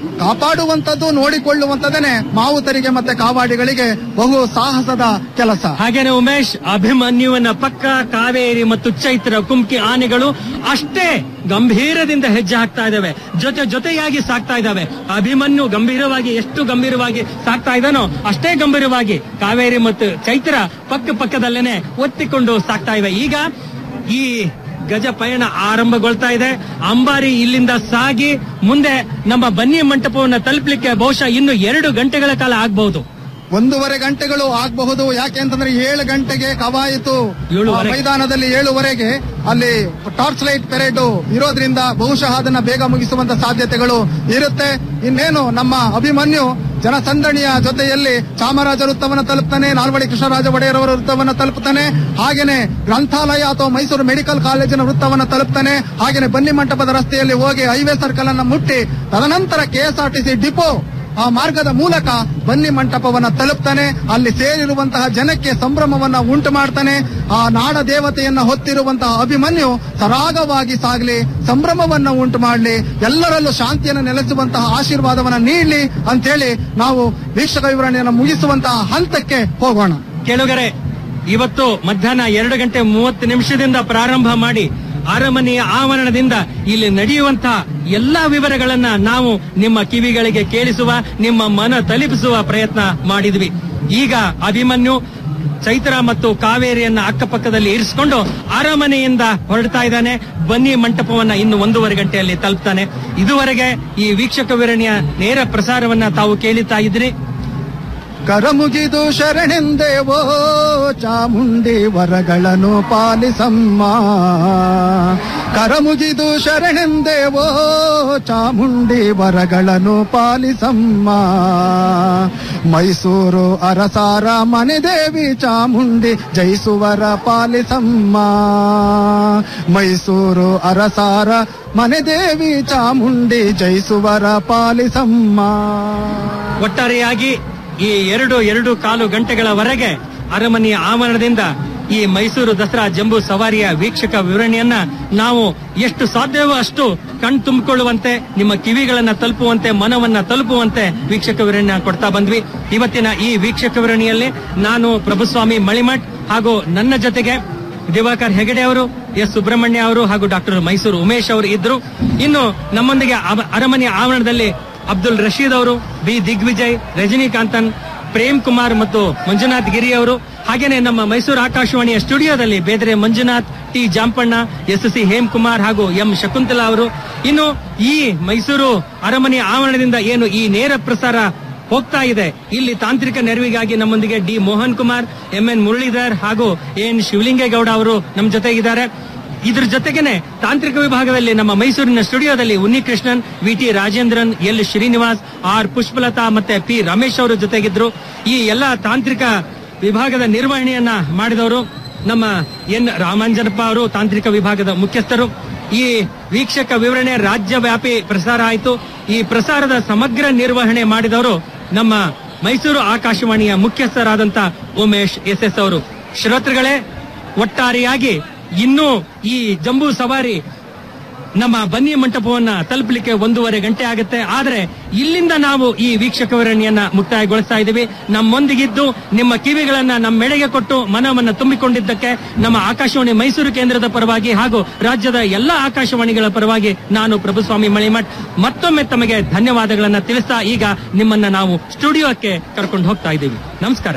ಕಾಪಾಡುವಂತದ್ದು ನೋಡಿಕೊಳ್ಳುವಂತದೇನೆ ಮಾವುತರಿಗೆ ಮತ್ತೆ ಕಾವಾಡಿಗಳಿಗೆ ಬಹು ಸಾಹಸದ ಕೆಲಸ ಹಾಗೇನೆ ಉಮೇಶ್ ಅಭಿಮನ್ಯುವನ ಪಕ್ಕ ಕಾವೇರಿ ಮತ್ತು ಚೈತ್ರ ಕುಮ್ಕಿ ಆನೆಗಳು ಅಷ್ಟೇ ಗಂಭೀರದಿಂದ ಹೆಜ್ಜೆ ಹಾಕ್ತಾ ಇದ್ದಾವೆ ಜೊತೆ ಜೊತೆಯಾಗಿ ಸಾಕ್ತಾ ಇದ್ದಾವೆ ಅಭಿಮನ್ಯು ಗಂಭೀರವಾಗಿ ಎಷ್ಟು ಗಂಭೀರವಾಗಿ ಸಾಕ್ತಾ ಇದ್ದಾನೋ ಅಷ್ಟೇ ಗಂಭೀರವಾಗಿ ಕಾವೇರಿ ಮತ್ತು ಚೈತ್ರ ಪಕ್ಕ ಪಕ್ಕದಲ್ಲೇನೆ ಒತ್ತಿಕೊಂಡು ಸಾಕ್ತಾ ಇವೆ ಈಗ ಈ ಗಜ ಪಯಣ ಆರಂಭಗೊಳ್ತಾ ಇದೆ ಅಂಬಾರಿ ಇಲ್ಲಿಂದ ಸಾಗಿ ಮುಂದೆ ನಮ್ಮ ಬನ್ನಿ ಮಂಟಪವನ್ನು ತಲುಪಲಿಕ್ಕೆ ಬಹುಶಃ ಇನ್ನು ಎರಡು ಗಂಟೆಗಳ ಕಾಲ ಆಗಬಹುದು ಒಂದೂವರೆ ಗಂಟೆಗಳು ಆಗಬಹುದು ಯಾಕೆ ಅಂತಂದ್ರೆ ಏಳು ಗಂಟೆಗೆ ಕವಾಯಿತು ಏಳುವರೆ. ಆ ಮೈದಾನದಲ್ಲಿ ಏಳುವರೆಗೆ ಅಲ್ಲಿ ಟಾರ್ಚ್ ಲೈಟ್ ಪೆರೇಡ್ ಇರೋದ್ರಿಂದ ಬಹುಶಃ ಅದನ್ನ ಬೇಗ ಮುಗಿಸುವಂತ ಸಾಧ್ಯತೆಗಳು ಇರುತ್ತೆ ಇನ್ನೇನು ನಮ್ಮ ಅಭಿಮನ್ಯು ಜನಸಂದಣಿಯ ಜೊತೆಯಲ್ಲಿ ಚಾಮರಾಜ ವೃತ್ತವನ್ನು ತಲುಪ್ತಾನೆ ನಾಲ್ವಡಿ ಕೃಷ್ಣರಾಜ ಒಡೆಯರ್ ಅವರ ವೃತ್ತವನ್ನು ತಲುಪ್ತಾನೆ ಹಾಗೇನೆ ಗ್ರಂಥಾಲಯ ಅಥವಾ ಮೈಸೂರು ಮೆಡಿಕಲ್ ಕಾಲೇಜಿನ ವೃತ್ತವನ್ನು ತಲುಪ್ತಾನೆ ಹಾಗೇನೆ ಬನ್ನಿ ಮಂಟಪದ ರಸ್ತೆಯಲ್ಲಿ ಹೋಗಿ ಹೈವೇ ಸರ್ಕಲ್ ಅನ್ನ ಮುಟ್ಟಿ ತದನಂತರ ಕೆಎಸ್ಆರ್ಟಿಸಿ ಡಿಪೋ ಆ ಮಾರ್ಗದ ಮೂಲಕ ಬನ್ನಿ ಮಂಟಪವನ್ನ ತಲುಪ್ತಾನೆ ಅಲ್ಲಿ ಸೇರಿರುವಂತಹ ಜನಕ್ಕೆ ಸಂಭ್ರಮವನ್ನ ಉಂಟು ಮಾಡ್ತಾನೆ ಆ ನಾಡ ದೇವತೆಯನ್ನ ಹೊತ್ತಿರುವಂತಹ ಅಭಿಮನ್ಯು ಸರಾಗವಾಗಿ ಸಾಗಲಿ ಸಂಭ್ರಮವನ್ನ ಉಂಟು ಮಾಡಲಿ ಎಲ್ಲರಲ್ಲೂ ಶಾಂತಿಯನ್ನು ನೆಲೆಸುವಂತಹ ಆಶೀರ್ವಾದವನ್ನ ನೀಡಲಿ ಅಂತೇಳಿ ನಾವು ವೀಕ್ಷಕ ವಿವರಣೆಯನ್ನು ಮುಗಿಸುವಂತಹ ಹಂತಕ್ಕೆ ಹೋಗೋಣ ಕೇಳುಗರೆ ಇವತ್ತು ಮಧ್ಯಾಹ್ನ ಎರಡು ಗಂಟೆ ಮೂವತ್ತು ನಿಮಿಷದಿಂದ ಪ್ರಾರಂಭ ಮಾಡಿ ಅರಮನೆಯ ಆವರಣದಿಂದ ಇಲ್ಲಿ ನಡೆಯುವಂತಹ ಎಲ್ಲಾ ವಿವರಗಳನ್ನ ನಾವು ನಿಮ್ಮ ಕಿವಿಗಳಿಗೆ ಕೇಳಿಸುವ ನಿಮ್ಮ ಮನ ತಲುಪಿಸುವ ಪ್ರಯತ್ನ ಮಾಡಿದ್ವಿ ಈಗ ಅಭಿಮನ್ಯು ಚೈತ್ರ ಮತ್ತು ಕಾವೇರಿಯನ್ನ ಅಕ್ಕಪಕ್ಕದಲ್ಲಿ ಇರಿಸಿಕೊಂಡು ಅರಮನೆಯಿಂದ ಹೊರಡ್ತಾ ಇದ್ದಾನೆ ಬನ್ನಿ ಮಂಟಪವನ್ನ ಇನ್ನು ಒಂದೂವರೆ ಗಂಟೆಯಲ್ಲಿ ತಲುಪ್ತಾನೆ ಇದುವರೆಗೆ ಈ ವೀಕ್ಷಕ ವಿವರಣೆಯ ನೇರ ಪ್ರಸಾರವನ್ನ ತಾವು ಕೇಳುತ್ತಾ ಇದ್ರಿ ಕರಮುಗಿದು ಶರಣೆಂದೇವೋ ಚಾಮುಂಡಿ ವರಗಳನ್ನು ಪಾಲಿಸಮ್ಮ ಕರಮುಗಿದು ಶರಣೆಂದೇವೋ ಚಾಮುಂಡಿ ವರಗಳನ್ನು ಪಾಲಿಸಮ್ಮ ಮೈಸೂರು ಅರಸಾರ ಮನೆದೇವಿ ಚಾಮುಂಡಿ ಜಯಿಸುವರ ಪಾಲಿಸಮ್ಮ ಮೈಸೂರು ಅರಸಾರ ಮನೆದೇವಿ ಚಾಮುಂಡಿ ಜಯಿಸುವರ ಪಾಲಿಸಮ್ಮ ಒಟ್ಟಾರೆಯಾಗಿ ಈ ಎರಡು ಎರಡು ಕಾಲು ಗಂಟೆಗಳವರೆಗೆ ಅರಮನೆಯ ಆವರಣದಿಂದ ಈ ಮೈಸೂರು ದಸರಾ ಜಂಬೂ ಸವಾರಿಯ ವೀಕ್ಷಕ ವಿವರಣೆಯನ್ನ ನಾವು ಎಷ್ಟು ಸಾಧ್ಯವೋ ಅಷ್ಟು ಕಣ್ ತುಂಬಿಕೊಳ್ಳುವಂತೆ ನಿಮ್ಮ ಕಿವಿಗಳನ್ನ ತಲುಪುವಂತೆ ಮನವನ್ನ ತಲುಪುವಂತೆ ವೀಕ್ಷಕ ವಿವರಣೆ ಕೊಡ್ತಾ ಬಂದ್ವಿ ಇವತ್ತಿನ ಈ ವೀಕ್ಷಕ ವಿವರಣೆಯಲ್ಲಿ ನಾನು ಪ್ರಭುಸ್ವಾಮಿ ಮಳಿಮಠ್ ಹಾಗೂ ನನ್ನ ಜೊತೆಗೆ ದಿವಾಕರ್ ಹೆಗಡೆ ಅವರು ಎಸ್ ಸುಬ್ರಹ್ಮಣ್ಯ ಅವರು ಹಾಗೂ ಡಾಕ್ಟರ್ ಮೈಸೂರು ಉಮೇಶ್ ಅವರು ಇದ್ರು ಇನ್ನು ನಮ್ಮೊಂದಿಗೆ ಅವ- ಅರಮನೆಯ ಆವರಣದಲ್ಲಿ ಅಬ್ದುಲ್ ರಶೀದ್ ಅವರು ಬಿ ದಿಗ್ವಿಜಯ್ ರಜನಿಕಾಂತನ್ ಪ್ರೇಮ್ ಕುಮಾರ್ ಮತ್ತು ಮಂಜುನಾಥ್ ಗಿರಿ ಅವರು ಹಾಗೇನೆ ನಮ್ಮ ಮೈಸೂರು ಆಕಾಶವಾಣಿಯ ಸ್ಟುಡಿಯೋದಲ್ಲಿ ಬೇದರೆ Manjunath T Jampanna S C Hem Kumar ಹಾಗೂ ಎಂ ಶಕುಂತಲಾ ಅವರು ಇನ್ನು ಈ ಮೈಸೂರು ಅರಮನೆಯ ಆವರಣದಿಂದ ಏನು ಈ ನೇರ ಪ್ರಸಾರ ಹೋಗ್ತಾ ಇದೆ ಇಲ್ಲಿ ತಾಂತ್ರಿಕ ನೆರವಿಗಾಗಿ ನಮ್ಮೊಂದಿಗೆ D Mohan Kumar M N Muralidhar ಹಾಗೂ ಎನ್ ಶಿವಲಿಂಗೇಗೌಡ ಅವರು ನಮ್ಮ ಜೊತೆ ಇದ್ದಾರೆ ಇದ್ರ ಜೊತೆಗೇನೆ ತಾಂತ್ರಿಕ ವಿಭಾಗದಲ್ಲಿ ನಮ್ಮ ಮೈಸೂರಿನ ಸ್ಟುಡಿಯೋದಲ್ಲಿ Unnikrishnan V T Rajendran L Srinivas R Pushpalatha ಮತ್ತೆ ಪಿ ರಮೇಶ್ ಅವರು ಜೊತೆಗಿದ್ರು ಈ ಎಲ್ಲಾ ತಾಂತ್ರಿಕ ವಿಭಾಗದ ನಿರ್ವಹಣೆಯನ್ನ ಮಾಡಿದವರು ನಮ್ಮ ಎನ್ ರಾಮಾಂಜನಪ್ಪ ಅವರು ತಾಂತ್ರಿಕ ವಿಭಾಗದ ಮುಖ್ಯಸ್ಥರು ಈ ವೀಕ್ಷಕ ವಿವರಣೆ ರಾಜ್ಯವ್ಯಾಪಿ ಪ್ರಸಾರ ಆಯಿತು ಈ ಪ್ರಸಾರದ ಸಮಗ್ರ ನಿರ್ವಹಣೆ ಮಾಡಿದವರು ನಮ್ಮ ಮೈಸೂರು ಆಕಾಶವಾಣಿಯ ಮುಖ್ಯಸ್ಥರಾದಂತ ಉಮೇಶ್ ಎಸ್ ಎಸ್ ಅವರು ಶ್ರೋತೃಗಳೇ ಒಟ್ಟಾರೆಯಾಗಿ ಇನ್ನೂ ಈ ಜಂಬೂ ಸವಾರಿ ನಮ್ಮ ಬನ್ನಿ ಮಂಟಪವನ್ನ ತಲುಪಲಿಕ್ಕೆ ಒಂದೂವರೆ ಗಂಟೆ ಆಗುತ್ತೆ ಆದ್ರೆ ಇಲ್ಲಿಂದ ನಾವು ಈ ವೀಕ್ಷಕ ವಿವರಣೆಯನ್ನ ಮುಕ್ತಾಯಗೊಳಿಸ್ತಾ ಇದ್ದೀವಿ ನಮ್ಮೊಂದಿಗಿದ್ದು ನಿಮ್ಮ ಕಿವಿಗಳನ್ನ ನಮ್ಮೆಡೆಗೆ ಕೊಟ್ಟು ಮನವನ್ನ ತುಂಬಿಕೊಂಡಿದ್ದಕ್ಕೆ ನಮ್ಮ ಆಕಾಶವಾಣಿ ಮೈಸೂರು ಕೇಂದ್ರದ ಪರವಾಗಿ ಹಾಗೂ ರಾಜ್ಯದ ಎಲ್ಲಾ ಆಕಾಶವಾಣಿಗಳ ಪರವಾಗಿ ನಾನು ಪ್ರಭುಸ್ವಾಮಿ ಮಳಿಮಠ್ ಮತ್ತೊಮ್ಮೆ ತಮಗೆ ಧನ್ಯವಾದಗಳನ್ನ ತಿಳಿಸ್ತಾ ಈಗ ನಿಮ್ಮನ್ನ ನಾವು ಸ್ಟುಡಿಯೋಕ್ಕೆ ಕರ್ಕೊಂಡು ಹೋಗ್ತಾ ಇದ್ದೀವಿ ನಮಸ್ಕಾರ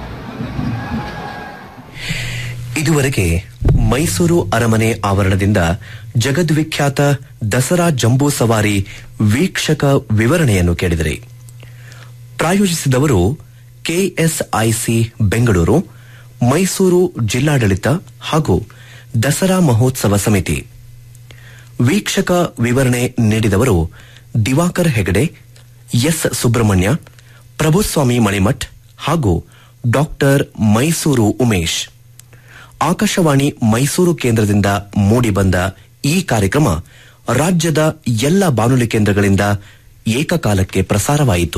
ಇದುವರೆಗೆ ಮೈಸೂರು ಅರಮನೆ ಆವರಣದಿಂದ ಜಗದ್ವಿಖ್ಯಾತ ದಸರಾ ಜಂಬೂ ಸವಾರಿ ವೀಕ್ಷಕ ವಿವರಣೆಯನ್ನು ಕೇಳಿದಿರಿ ಪ್ರಾಯೋಜಿಸಿದವರು ಕೆಎಸ್ಐಸಿ ಬೆಂಗಳೂರು ಮೈಸೂರು ಜಿಲ್ಲಾಡಳಿತ ಹಾಗೂ ದಸರಾ ಮಹೋತ್ಸವ ಸಮಿತಿ ವೀಕ್ಷಕ ವಿವರಣೆ ನೀಡಿದವರು ದಿವಾಕರ್ ಹೆಗಡೆ ಎಸ್ ಸುಬ್ರಹ್ಮಣ್ಯ ಪ್ರಭುಸ್ವಾಮಿ ಮಣಿಮಠ್ ಹಾಗೂ ಡಾಕ್ಟರ್ ಮೈಸೂರು ಉಮೇಶ್ ಆಕಾಶವಾಣಿ ಮೈಸೂರು ಕೇಂದ್ರದಿಂದ ಮೂಡಿಬಂದ ಈ ಕಾರ್ಯಕ್ರಮ ರಾಜ್ಯದ ಎಲ್ಲ ಬಾನುಲಿ ಕೇಂದ್ರಗಳಿಂದ ಏಕಕಾಲಕ್ಕೆ ಪ್ರಸಾರವಾಯಿತು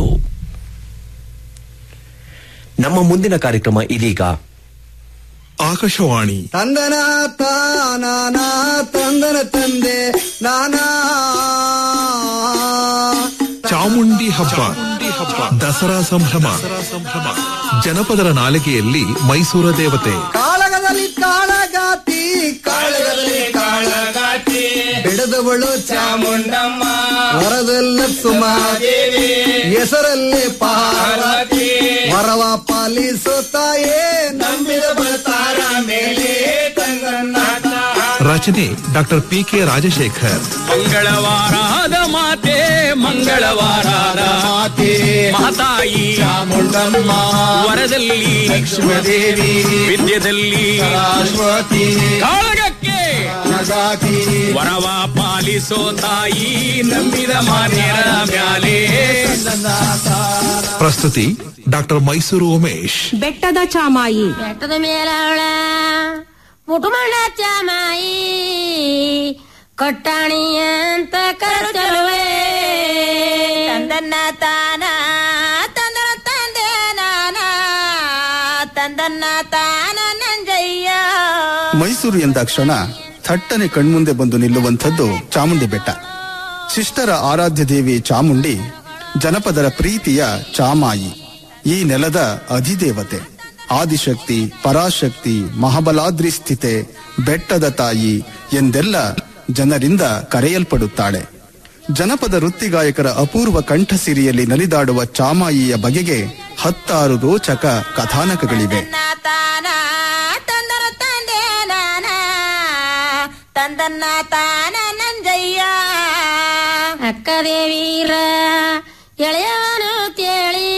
ನಮ್ಮ ಮುಂದಿನ ಕಾರ್ಯಕ್ರಮ ಇದೀಗ ಆಕಾಶವಾಣಿ ತಂದನ ತಾನಾನ ತಂದನ ತಂದೆ ನಾನಾ ಚಾಮುಂಡಿ ಹಬ್ಬ ದಸರಾ ಸಂಭ್ರಮ ಜನಪದರ ನಾಲಿಗೆಯಲ್ಲಿ ಮೈಸೂರ ದೇವತೆ ಕಾಳಗದಲ್ಲಿ ಕಾಳಗಾತಿ ಕಾಳಗದಲ್ಲಿ ಕಾಳಗಾತಿ ಬೆಳೆದವಳು ಚಾಮುಂಡಮ್ಮ ವರದಲ್ಲ ಸುಮಾದೇವಿ ಹೆಸರಲ್ಲಿ ಪಾರ್ವತಿ ವರವ ಪಾಲಿಸುತ್ತಾಯೇ ನಂಬಿದ ಬರ್ತಾರ ಮೇಲೆ ರಚನೆ ಡಾಕ್ಟರ್ ಪಿ ಕೆ ರಾಜಶೇಖರ್ ಮಂಗಳವಾರದ ಮಾತೆ ಮಂಗಳವಾರದ ಮಾತೆ ಮಹತಾಯಿ ಚಾಮುಂಡಮ್ಮ ವರದಲ್ಲಿ ಲಕ್ಷ್ಮದೇವಿ ವಿದ್ಯದಲ್ಲಿ ಸರಸ್ವತಿ ಕಾಳಗಕ್ಕೆ ವರವ ಪಾಲಿಸೋ ತಾಯಿ ನಂಬಿದ ಮಾನ್ಯರ ಮ್ಯಾಲೆ ಪ್ರಸ್ತುತಿ ಡಾಕ್ಟರ್ ಮೈಸೂರು ಉಮೇಶ್ ಬೆಟ್ಟದ ಚಾಮಾಯಿ ಬೆಟ್ಟದ ಮೇಲವಳ ಪುಟುಮಣ್ಣ ಚಾಮಾಯಿ ಕೊಟ್ಟಾಣಿ ಅಂತ ಕರೆಸಲುವೆ ತಂದನ್ನ ತಾನ ತಂದನ ತಂದೆ ನಾನ ತಂದನ್ನ ತಾನ ನಂಜಯ್ಯ ಮೈಸೂರು ಎಂದಾಕ್ಷಣ ಥಟ್ಟನೆ ಕಣ್ಮುಂದೆ ಬಂದು ನಿಲ್ಲುವಂಥದ್ದು ಚಾಮುಂಡಿ ಬೆಟ್ಟ ಶಿಷ್ಟರ ಆರಾಧ್ಯ ದೇವಿ ಚಾಮುಂಡಿ ಜನಪದರ ಪ್ರೀತಿಯ ಚಾಮಾಯಿ ಈ ನೆಲದ ಅಧಿದೇವತೆ ಆದಿಶಕ್ತಿ ಪರಾಶಕ್ತಿ ಮಹಾಬಲಾದ್ರಿ ಸ್ಥಿತೆ ಬೆಟ್ಟದ ತಾಯಿ ಎಂದೆಲ್ಲ ಜನರಿಂದ ಕರೆಯಲ್ಪಡುತ್ತಾಳೆ ಜನಪದ ವೃತ್ತಿಗಾಯಕರ ಅಪೂರ್ವ ಕಂಠಸಿರಿಯಲ್ಲಿ ನಲಿದಾಡುವ ಚಾಮಾಯಿಯ ಬಗೆಗೆ ಹತ್ತಾರು ರೋಚಕ ಕಥಾನಕಗಳಿವೆ ತಾನ ತಂದನ ತಂದೆ ನಾನ ತಂದನ್ನ ತಾನ ನಂಜಯ್ಯ ಅಕ್ಕ ದೇವೀರ ಎಳೆಯವನು ತೇಳಿ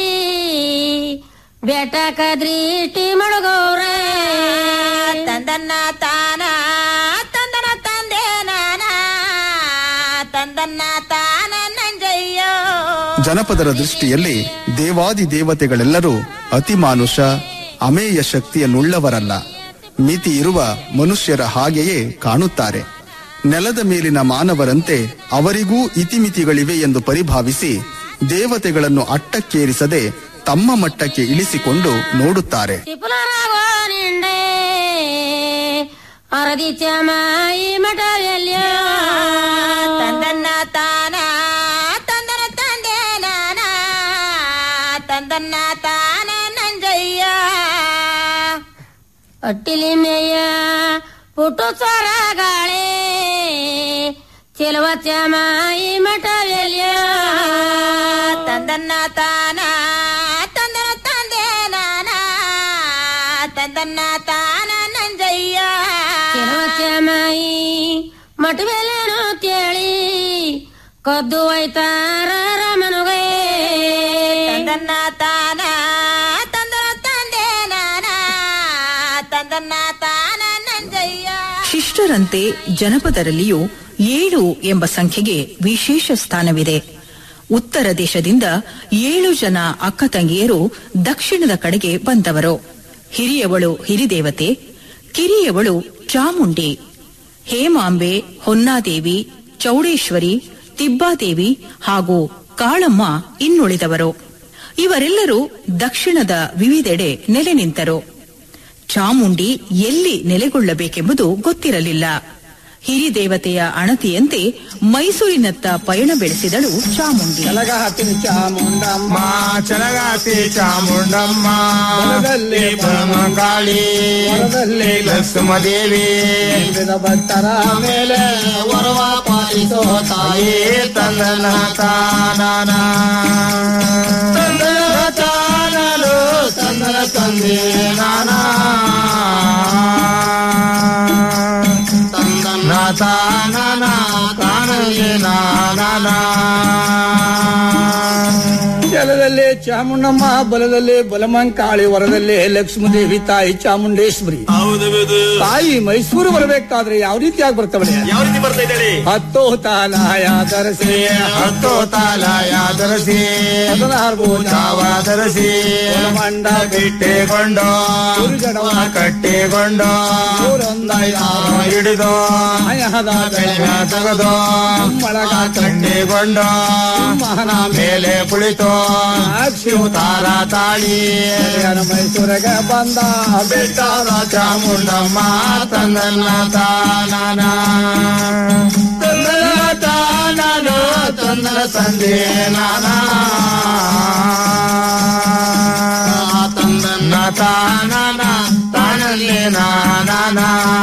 ಬೆಟಕ ದೃಷ್ಟಿ ಮಡಗೌರ ತಂದನ್ನ ತಾನ ತಂದನ ತಂದೆ ನಾನ ತಂದನ್ನ ತಾನ ನಂಜಯ್ಯ ಜನಪದರ ದೃಷ್ಟಿಯಲ್ಲಿ ದೇವಾದಿ ದೇವತೆಗಳೆಲ್ಲರೂ ಅತಿಮಾನುಷ ಅಮೇಯ ಶಕ್ತಿಯನ್ನುಳ್ಳವರಲ್ಲ ಮಿತಿ ಇರುವ ಮನುಷ್ಯರ ಹಾಗೆಯೇ ಕಾಣುತ್ತಾರೆ ನೆಲದ ಮೇಲಿನ ಮಾನವರಂತೆ ಅವರಿಗೂ ಇತಿಮಿತಿಗಳಿವೆ ಎಂದು ಪರಿಭಾವಿಸಿ ದೇವತೆಗಳನ್ನು ಅಟ್ಟಕ್ಕೇರಿಸದೆ ತಮ್ಮ ಮಟ್ಟಕ್ಕೆ ಇಳಿಸಿಕೊಂಡು ನೋಡುತ್ತಾರೆ ತ್ರಿಪುರರಾಗೋ ನಿಂಡೆ ಅರದಿ ಚಮಾಯಿ ಮಠವೆಲ್ಯೋ ತಂದನ್ನ ತಾನ ತಂದನ ತಂದೆ ನಾನ ತಂದನ್ನ ತಾನ ನಂಜಯ್ಯ ಅಟ್ಟಿಲಿ ಮೇಯ ಪುಟು ಸೊರಗಾಳೆ ಚೆಲುವ ಚಮಾಯಿ ಮಠವೆಲ್ಯೋ ತಂದನ್ನ ತಾನ ತಂದನ ತಂದೆ ನಾನ ತಂದನ್ನ ತಾನ ನಂಜಯ್ಯ ಚೆಲುವ ಚಮಾಯಿ ಮಠವೆಲ್ಲೇನು ತೇಳಿ ಕದ್ದು ಒಯ್ತಾರ ರಮನುಗೆ ತಂದನ್ನ ತಾನ ತಂದನ ತಂದೆ ನಾನ ತಂದನ್ನ ತಾನ ನಂಜಯ್ಯ ಶಿಷ್ಟರಂತೆ ಜನಪದರಲ್ಲಿಯೂ ಏಳು ಎಂಬ ಸಂಖ್ಯೆಗೆ ವಿಶೇಷ ಸ್ಥಾನವಿದೆ ಉತ್ತರ ದೇಶದಿಂದ ಏಳು ಜನ ಅಕ್ಕ ತಂಗಿಯರು ದಕ್ಷಿಣದ ಕಡೆಗೆ ಬಂದವರು ಹಿರಿಯವಳು ಹಿರಿದೇವತೆ ಕಿರಿಯವಳು ಚಾಮುಂಡಿ ಹೇಮಾಂಬೆ ಹೊನ್ನಾದೇವಿ ಚೌಡೇಶ್ವರಿ ತಿಬ್ಬಾದೇವಿ ಹಾಗೂ ಕಾಳಮ್ಮ ಇನ್ನುಳಿದವರು ಇವರೆಲ್ಲರೂ ದಕ್ಷಿಣದ ವಿವಿಧೆಡೆ ನೆಲೆ ನಿಂತರು ಚಾಮುಂಡಿ ಎಲ್ಲಿ ನೆಲೆಗೊಳ್ಳಬೇಕೆಂಬುದು ಗೊತ್ತಿರಲಿಲ್ಲ ಹಿರಿದೇವತೆಯ ಅಣತಿಯಂತೆ ಮೈಸೂರಿನತ್ತ ಪಯಣ ಬೆಳೆಸಿದಳು ಚಾಮುಂಡಿ ಚಲಗಾತಿ ಚಾಮುಂಡಮ್ಮ ಚಲಗಾತಿ ಚಾಮುಂಡಮ್ಮ ಹೊಲದಲ್ಲಿ ಕಾಳಿ ಹೊಲದಲ್ಲಿ ಲಕ್ಷ್ಮದೇವಿ ನಂಬಿದ ಭಕ್ತರ ಮೇಲೆ ವರವ ಪಾಲಿಸೋ ತಾಯಿ ತಂದನ ತಾನನ ತಂದನ ತಾನನು ತಂದನ ತಂದೆ ನಾನ ತಂದನ ತಾನನ ತಾನನೆ ನಾನನ ಜಲದಲ್ಲಿ ಚಾಮುಂಡಮ್ಮ ಬಲದಲ್ಲಿ ಬಲಮಂಕಾಳಿ ವರದಲ್ಲಿ ಲಕ್ಷ್ಮೀದೇವಿ ತಾಯಿ ಚಾಮುಂಡೇಶ್ವರಿ ತಾಯಿ ಮೈಸೂರು ಬರಬೇಕಾದ್ರೆ ಯಾವ ರೀತಿಯಾಗಿ ಬರ್ತವಳೆ ಯಾವ ರೀತಿ ಬರ್ತಾ ಇದ್ದಾಳೆ ಹತ್ತು ತಾಲಾಯ ಧರಿಸಿ ಹತ್ತು ತಾಲಾಯ ಧರಿಸಿ ಹದಿನಾರು ಜಾವ ಧರಿಸಿ ಮಂಡ ಬಿಟ್ಟೆಕೊಂಡು ಜಡವ ಕಟ್ಟಿಕೊಂಡು ಹಿಡಿದು ಆಯಹದ ಬೆಳೆನ ತೆಗೆದು ಮಳಗ ಕಟ್ಟಿಕೊಂಡು ಮಹನ ಮೇಲೆ ಕುಳಿತು ಸಾಕ್ಷಿ ಶಿವತಾರ ತಾಳಿ ಮೈಸೂರಿಗೆ ಬಂದ ಬೆಟ್ಟಾದ ಚಾಮುಂಡಮ್ಮ ತಂದನ್ನ ತಾನನ ತಂದನ ತಾನನ ತಂದನ ತಂದೆ ನಾನ ತಂದನ್ನ ತಾನನ ತಾನಲ್ಲೇ ನಾನ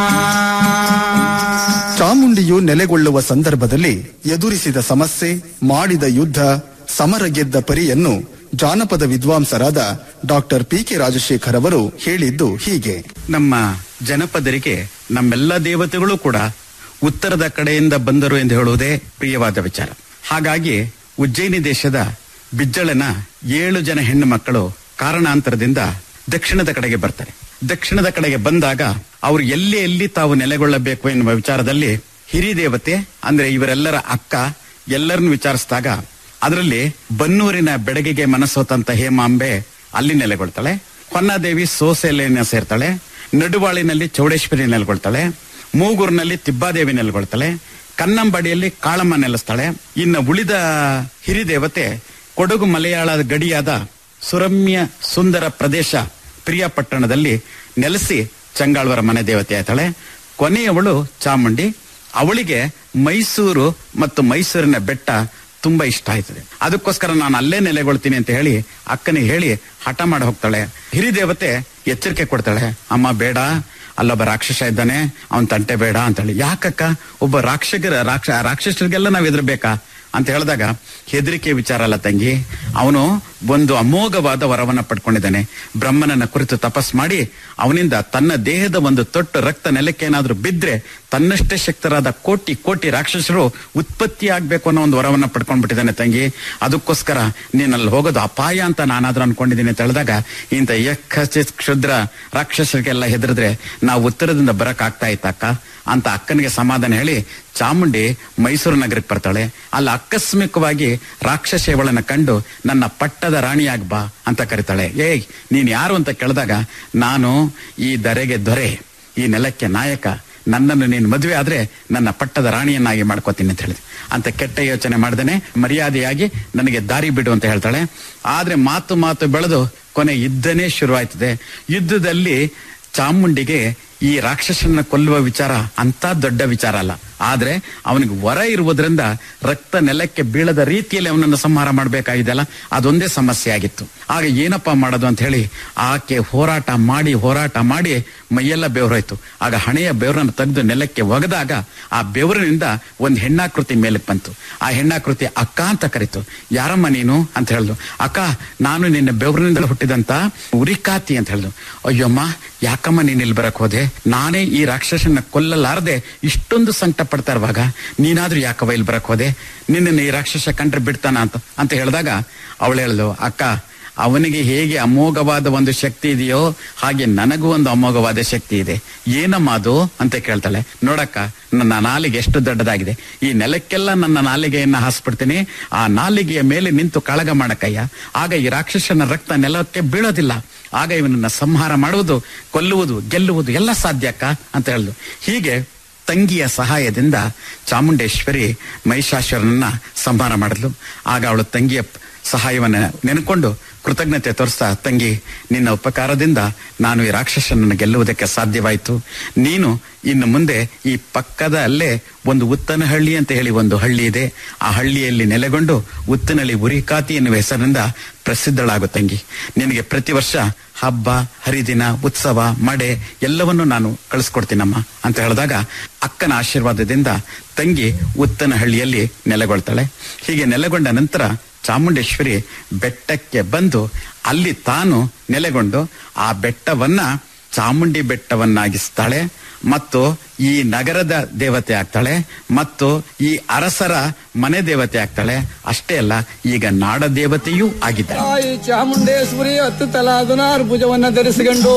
ಚಾಮುಂಡಿಯು ನೆಲೆಗೊಳ್ಳುವ ಸಂದರ್ಭದಲ್ಲಿ ಎದುರಿಸಿದ ಸಮಸ್ಯೆ ಮಾಡಿದ ಯುದ್ಧ ಸಮರ ಗೆದ್ದ ಪರಿಯನ್ನು ಜಾನಪದ ವಿದ್ವಾಂಸರಾದ ಡಾಕ್ಟರ್ ಪಿ ಕೆ ರಾಜಶೇಖರ್ ಅವರು ಹೇಳಿದ್ದು ಹೀಗೆ ನಮ್ಮ ಜನಪದರಿಗೆ ನಮ್ಮೆಲ್ಲ ದೇವತೆಗಳು ಕೂಡ ಉತ್ತರದ ಕಡೆಯಿಂದ ಬಂದರು ಎಂದು ಹೇಳುವುದೇ ಪ್ರಿಯವಾದ ವಿಚಾರ ಹಾಗಾಗಿ ಉಜ್ಜಯಿನಿ ದೇಶದ ಬಿಜ್ಜಳನ ಏಳು ಜನ ಹೆಣ್ಣು ಮಕ್ಕಳು ಕಾರಣಾಂತರದಿಂದ ದಕ್ಷಿಣದ ಕಡೆಗೆ ಬರ್ತಾರೆ ದಕ್ಷಿಣದ ಕಡೆಗೆ ಬಂದಾಗ ಅವರು ಎಲ್ಲಿ ಎಲ್ಲಿ ತಾವು ನೆಲೆಗೊಳ್ಳಬೇಕು ಎನ್ನುವ ವಿಚಾರದಲ್ಲಿ ಹಿರಿ ದೇವತೆ ಅಂದ್ರೆ ಇವರೆಲ್ಲರ ಅಕ್ಕ ಎಲ್ಲರನ್ನು ವಿಚಾರಿಸಿದಾಗ ಅದರಲ್ಲಿ ಬನ್ನೂರಿನ ಬೆಡಗಿಗೆ ಮನಸ್ಸೋತಂತ ಹೇಮಾಂಬೆ ಅಲ್ಲಿ ನೆಲೆಗೊಳ್ತಾಳೆ ಹೊನ್ನಾದೇವಿ ಸೋಸೆಲೆನ ಸೇರ್ತಾಳೆ ನಡುವಾಳಿನಲ್ಲಿ ಚೌಡೇಶ್ವರಿ ನೆಲೆಗೊಳ್ತಾಳೆ ಮೂಗೂರಿನಲ್ಲಿ ತಿಬ್ಬಾದೇವಿ ನೆಲೆಗೊಳ್ತಾಳೆ ಕನ್ನಂಬಡಿಯಲ್ಲಿ ಕಾಳಮ್ಮ ನೆಲೆಸ್ತಾಳೆ ಇನ್ನು ಉಳಿದ ಹಿರಿದೇವತೆ ಕೊಡಗು ಮಲಯಾಳದ ಗಡಿಯಾದ ಸುರಮ್ಯ ಸುಂದರ ಪ್ರದೇಶ ಪ್ರಿಯಪಟ್ಟಣದಲ್ಲಿ ನೆಲೆಸಿ ಚಂಗಾಳ್ವರ ಮನೆ ದೇವತೆ ಆಯ್ತಾಳೆ ಕೊನೆಯವಳು ಚಾಮುಂಡಿ ಅವಳಿಗೆ ಮೈಸೂರು ಮತ್ತು ಮೈಸೂರಿನ ಬೆಟ್ಟ ತುಂಬಾ ಇಷ್ಟ ಆಯ್ತದೆ ಅದಕ್ಕೋಸ್ಕರ ನಾನು ಅಲ್ಲೇ ನೆಲೆಗೊಳ್ತೀನಿ ಅಂತ ಹೇಳಿ ಅಕ್ಕನಿಗೆ ಹೇಳಿ ಹಠ ಮಾಡಿ ಹೋಗ್ತಾಳೆ ಹಿರಿದೇವತೆ ಎಚ್ಚರಿಕೆ ಕೊಡ್ತಾಳೆ ಅಮ್ಮ ಬೇಡ ಅಲ್ಲೊಬ್ಬ ರಾಕ್ಷಸ ಇದ್ದಾನೆ ಅವನ್ ತಂಟೆ ಬೇಡ ಅಂತೇಳಿ ಯಾಕಕ್ಕ ಒಬ್ಬ ರಾಕ್ಷಕರ ರಾಕ್ಷ ರಾಕ್ಷಸರಿಗೆಲ್ಲ ನಾವ್ ಎದುರ್ಬೇಕಾ ಅಂತ ಹೇಳಿದಾಗ ಹೆದರಿಕೆ ವಿಚಾರ ಅಲ್ಲ ತಂಗಿ ಅವನು ಒಂದು ಅಮೋಘವಾದ ವರವನ್ನ ಪಡ್ಕೊಂಡಿದ್ದಾನೆ ಬ್ರಹ್ಮನನ್ನ ಕುರಿತು ತಪಸ್ ಮಾಡಿ ಅವನಿಂದ ತನ್ನ ದೇಹದ ಒಂದು ತೊಟ್ಟು ರಕ್ತ ನೆಲಕ್ಕೆ ಏನಾದ್ರೂ ಬಿದ್ರೆ ತನ್ನಷ್ಟೇ ಶಕ್ತರಾದ ಕೋಟಿ ಕೋಟಿ ರಾಕ್ಷಸರು ಉತ್ಪತ್ತಿ ಆಗ್ಬೇಕು ಅನ್ನೋ ಒಂದು ವರವನ್ನ ಪಡ್ಕೊಂಡ್ಬಿಟ್ಟಿದ್ದಾನೆ ತಂಗಿ ಅದಕ್ಕೋಸ್ಕರ ನೀನಲ್ಲಿ ಹೋಗೋದು ಅಪಾಯ ಅಂತ ನಾನಾದ್ರೂ ಅನ್ಕೊಂಡಿದ್ದೀನಿ ಅಂತ ಹೇಳಿದಾಗ ಇಂಥ ಯಕ್ಕ ಕ್ಷುದ್ರ ರಾಕ್ಷಸರಿಗೆಲ್ಲ ಹೆದರಿದ್ರೆ ನಾವು ಉತ್ತರದಿಂದ ಬರಕ್ ಆಗ್ತಾ ಇತ್ತಕ್ಕ ಅಂತ ಅಕ್ಕನಿಗೆ ಸಮಾಧಾನ ಹೇಳಿ ಚಾಮುಂಡಿ ಮೈಸೂರು ನಗರಕ್ಕೆ ಬರ್ತಾಳೆ ಅಲ್ಲಿ ಆಕಸ್ಮಿಕವಾಗಿ ರಾಕ್ಷಸೇವಳನ್ನ ಕಂಡು ನನ್ನ ಪಟ್ಟದ ರಾಣಿಯಾಗ್ ಬಾ ಅಂತ ಕರಿತಾಳೆ ಏಯ್ ನೀನ್ ಯಾರು ಅಂತ ಕೇಳಿದಾಗ ನಾನು ಈ ದರೆಗೆ ದೊರೆ ಈ ನೆಲಕ್ಕೆ ನಾಯಕ ನನ್ನನ್ನು ನೀನು ಮದುವೆ ಆದ್ರೆ ನನ್ನ ಪಟ್ಟದ ರಾಣಿಯನ್ನಾಗಿ ಮಾಡ್ಕೋತೀನಿ ಅಂತ ಹೇಳಿದೆ ಅಂತ ಕೆಟ್ಟ ಯೋಚನೆ ಮಾಡ್ದೇನೆ ಮರ್ಯಾದೆಯಾಗಿ ನನಗೆ ದಾರಿ ಬಿಡು ಅಂತ ಹೇಳ್ತಾಳೆ ಆದ್ರೆ ಮಾತು ಮಾತು ಬೆಳೆದು ಕೊನೆ ಯುದ್ಧನೇ ಶುರುವಾಯ್ತದೆ ಯುದ್ಧದಲ್ಲಿ ಚಾಮುಂಡಿಗೆ ಈ ರಾಕ್ಷಸನ್ನ ಕೊಲ್ಲುವ ವಿಚಾರ ಅಂತ ದೊಡ್ಡ ವಿಚಾರ ಅಲ್ಲ ಆದ್ರೆ ಅವನಿಗೆ ವರ ಇರುವುದರಿಂದ ರಕ್ತ ನೆಲಕ್ಕೆ ಬೀಳದ ರೀತಿಯಲ್ಲಿ ಅವನನ್ನು ಸಂಹಾರ ಮಾಡಬೇಕಾಗಿದೆಯಲ್ಲ ಅದೊಂದೇ ಸಮಸ್ಯೆ ಆಗಿತ್ತು ಆಗ ಏನಪ್ಪಾ ಮಾಡೋದು ಅಂತ ಹೇಳಿ ಆಕೆ ಹೋರಾಟ ಮಾಡಿ ಹೋರಾಟ ಮಾಡಿ ಮೈಯೆಲ್ಲ ಬೆವರೋಯ್ತು ಆಗ ಹಣೆಯ ಬೆವರನ್ನು ತೆಗೆದು ನೆಲಕ್ಕೆ ಒಗೆದಾಗ ಆ ಬೆವರಿನಿಂದ ಒಂದು ಹೆಣ್ಣಾಕೃತಿ ಮೇಲಕ್ಕೆ ಬಂತು ಆ ಹೆಣ್ಣಾಕೃತಿ ಅಕ್ಕ ಅಂತ ಕರಿತು ಯಾರಮ್ಮ ನೀನು ಅಂತ ಹೇಳಿದ್ಲು ಅಕ್ಕ ನಾನು ನಿನ್ನ ಬೆವರಿನಿಂದ ಹುಟ್ಟಿದಂತ ಉರಿಕಾತಿ ಅಂತ ಹೇಳಿದ್ಲು ಅಯ್ಯಮ್ಮ ಯಾಕಮ್ಮ ನೀನ್ ಇಲ್ಲಿ ಬರಕ್ ಹೋದೆ ನಾನೇ ಈ ರಾಕ್ಷಸನ್ನ ಕೊಲ್ಲಲಾರದೆ ಇಷ್ಟೊಂದು ಸಂಕಟ ಪಡ್ತಾ ಇರುವಾಗ ನೀನಾದ್ರೂ ಯಾಕವ ಇಲ್ಲಿ ಬರಕ್ ಹೋದೆ ನಿನ್ನ ಈ ರಾಕ್ಷಸ ಕಂಡ್ರೆ ಬಿಡ್ತಾನ ಅಂತ ಅಂತ ಹೇಳಿದಾಗ ಅವಳು ಹೇಳಿದ್ಲು ಅಕ್ಕ ಅವನಿಗೆ ಹೇಗೆ ಅಮೋಘವಾದ ಒಂದು ಶಕ್ತಿ ಇದೆಯೋ ಹಾಗೆ ನನಗೂ ಒಂದು ಅಮೋಘವಾದ ಶಕ್ತಿ ಇದೆ ಏನಮ್ಮ ಅದು ಅಂತ ಕೇಳ್ತಾಳೆ ನೋಡಕ್ಕ ನನ್ನ ನಾಲಿಗೆ ಎಷ್ಟು ದೊಡ್ಡದಾಗಿದೆ ಈ ನೆಲಕ್ಕೆಲ್ಲ ನನ್ನ ನಾಲಿಗೆಯನ್ನ ಹಾಸ್ಬಿಡ್ತೀನಿ ಆ ನಾಲಿಗೆಯ ಮೇಲೆ ನಿಂತು ಕಳಗ ಮಾಡಕ್ಕಯ್ಯ ಆಗ ಈ ರಾಕ್ಷಸನ ರಕ್ತ ನೆಲಕ್ಕೆ ಬೀಳೋದಿಲ್ಲ ಆಗ ಇವನನ್ನ ಸಂಹಾರ ಮಾಡುವುದು ಕೊಲ್ಲುವುದು ಗೆಲ್ಲುವುದು ಎಲ್ಲ ಸಾಧ್ಯ ಅಕ್ಕ ಅಂತ ಹೇಳಿದ್ರು ಹೀಗೆ ತಂಗಿಯ ಸಹಾಯದಿಂದ ಚಾಮುಂಡೇಶ್ವರಿ ಮಹಿಷಾಸುರನನ್ನ ಸಂಹಾರ ಮಾಡಿದ್ಲು ಆಗ ಅವಳು ತಂಗಿಯ ಸಹಾಯವನ್ನ ನೆನ್ಕೊಂಡು ಕೃತಜ್ಞತೆ ತೋರಿಸ್ತಾ ತಂಗಿ ನಿನ್ನ ಉಪಕಾರದಿಂದ ನಾನು ಈ ರಾಕ್ಷಸನನ್ನು ಗೆಲ್ಲುವುದಕ್ಕೆ ಸಾಧ್ಯವಾಯಿತು ನೀನು ಇನ್ನು ಮುಂದೆ ಈ ಪಕ್ಕದ ಅಲ್ಲೇ ಒಂದು ಉತ್ತನಹಳ್ಳಿ ಅಂತ ಹೇಳಿ ಒಂದು ಹಳ್ಳಿ ಇದೆ ಆ ಹಳ್ಳಿಯಲ್ಲಿ ನೆಲೆಗೊಂಡು ಉತ್ತನಹಳ್ಳಿ ಉರಿಕಾತಿ ಎನ್ನುವ ಹೆಸರಿನಿಂದ ಪ್ರಸಿದ್ಧಳಾಗು ತಂಗಿ ನಿನಗೆ ಪ್ರತಿ ವರ್ಷ ಹಬ್ಬ ಹರಿದಿನ ಉತ್ಸವ ಮಡೆ ಎಲ್ಲವನ್ನು ನಾನು ಕಳಿಸ್ಕೊಡ್ತೀನಮ್ಮ ಅಂತ ಹೇಳಿದಾಗ ಅಕ್ಕನ ಆಶೀರ್ವಾದದಿಂದ ತಂಗಿ ಉತ್ತನಹಳ್ಳಿಯಲ್ಲಿ ನೆಲೆಗೊಳ್ತಾಳೆ ಹೀಗೆ ನೆಲೆಗೊಂಡ ನಂತರ ಚಾಮುಂಡೇಶ್ವರಿ ಬೆಟ್ಟಕ್ಕೆ ಬಂದು ಅಲ್ಲಿ ತಾನು ನೆಲೆಗೊಂಡು ಆ ಬೆಟ್ಟವನ್ನ ಚಾಮುಂಡಿ ಬೆಟ್ಟವನ್ನಾಗಿಸ್ತಾಳೆ ಮತ್ತು ಈ ನಗರದ ದೇವತೆ ಆಗ್ತಾಳೆ ಮತ್ತು ಈ ಅರಸರ ಮನೆ ದೇವತೆ ಆಗ್ತಾಳೆ ಅಷ್ಟೇ ಅಲ್ಲ ಈಗ ನಾಡ ದೇವತೆಯೂ ಆಗಿದ್ದಾಳೆ ತಾಯಿ ಚಾಮುಂಡೇಶ್ವರಿ ಹತ್ತು ತಲಾದನಾರು ಭುಜವನ್ನ ಧರಿಸಿಕೊಂಡು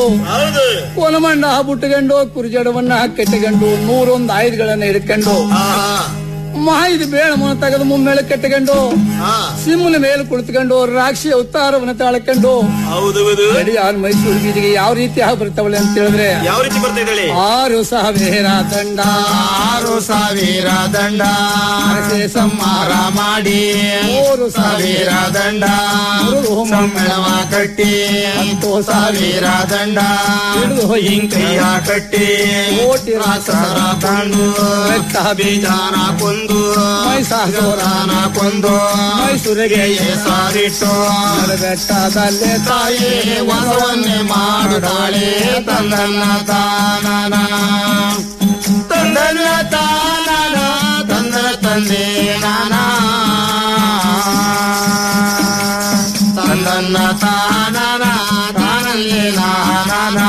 ಕೊಲಮಂಡ ಬುಟ್ಟುಕೊಂಡು ಕುರುಜಡವನ್ನ ಕಟ್ಟಿಕೊಂಡು ನೂರೊಂದು ಆಯುಧಗಳನ್ನ ಹಿಡ್ಕೊಂಡು ಮಾಹಿತಿ ಬೇಳವನ್ನು ತೆಗೆದು ಮುಮ್ಮೇಳ ಕಟ್ಟಿಕೊಂಡು ಸಿಮ್ಮನ ಮೇಲೆ ಕುಳಿತುಕೊಂಡು ರಾಕ್ಷಿಯ ಉತ್ತಾರವನ್ನು ತಾಳ್ಕೊಂಡು ಹೌದು ಗಡಿಯಾರ ಮೈಸೂರು ಬೀದಿಗೆ ಯಾವ ರೀತಿ ಆಗಿ ಬರ್ತಾವಳೆ ಅಂತ ಹೇಳಿದ್ರೆ ಯಾವ ರೀತಿ ಬರ್ತಾ ಇದ್ದಾಳೆ ಆರು ಸಾವಿರ ದಂಡ ಆರು ಸಾವಿರ ದಂಡ ಅರಸೆ ಸಂಹಾರ ಮಾಡಿ ಮೂರು ಸಾವಿರ ದಂಡ ಸಮ್ಮೇಳವ ಕಟ್ಟಿ ಹತ್ತು ಸಾವಿರ ದಂಡ ಹಿಂಕೈಯ ಕಟ್ಟಿ ಕೋಟಿ ರಾಸರ ತಂದು ಬೀಜಾನ ಕೊಂದು ಮೈಸಾಸುರನ ಕೊಂದು ಮೈಸೂರಿಗೆ ಸಾರಿಟ್ಟು ಬೆಟ್ಟದಲ್ಲೇ ತಾಯಿ ವಸವನ್ನೇ ಮಾಡುತ್ತಾಳೆ ತಂದನ್ನ ತಾನನ ತಂದನ್ನ ತಾನನ ತಂದನ ತಂದೆ ನಾನ ತಂದನ್ನ ತಾನನ ತಾನಲ್ಲಿ ನಾನನ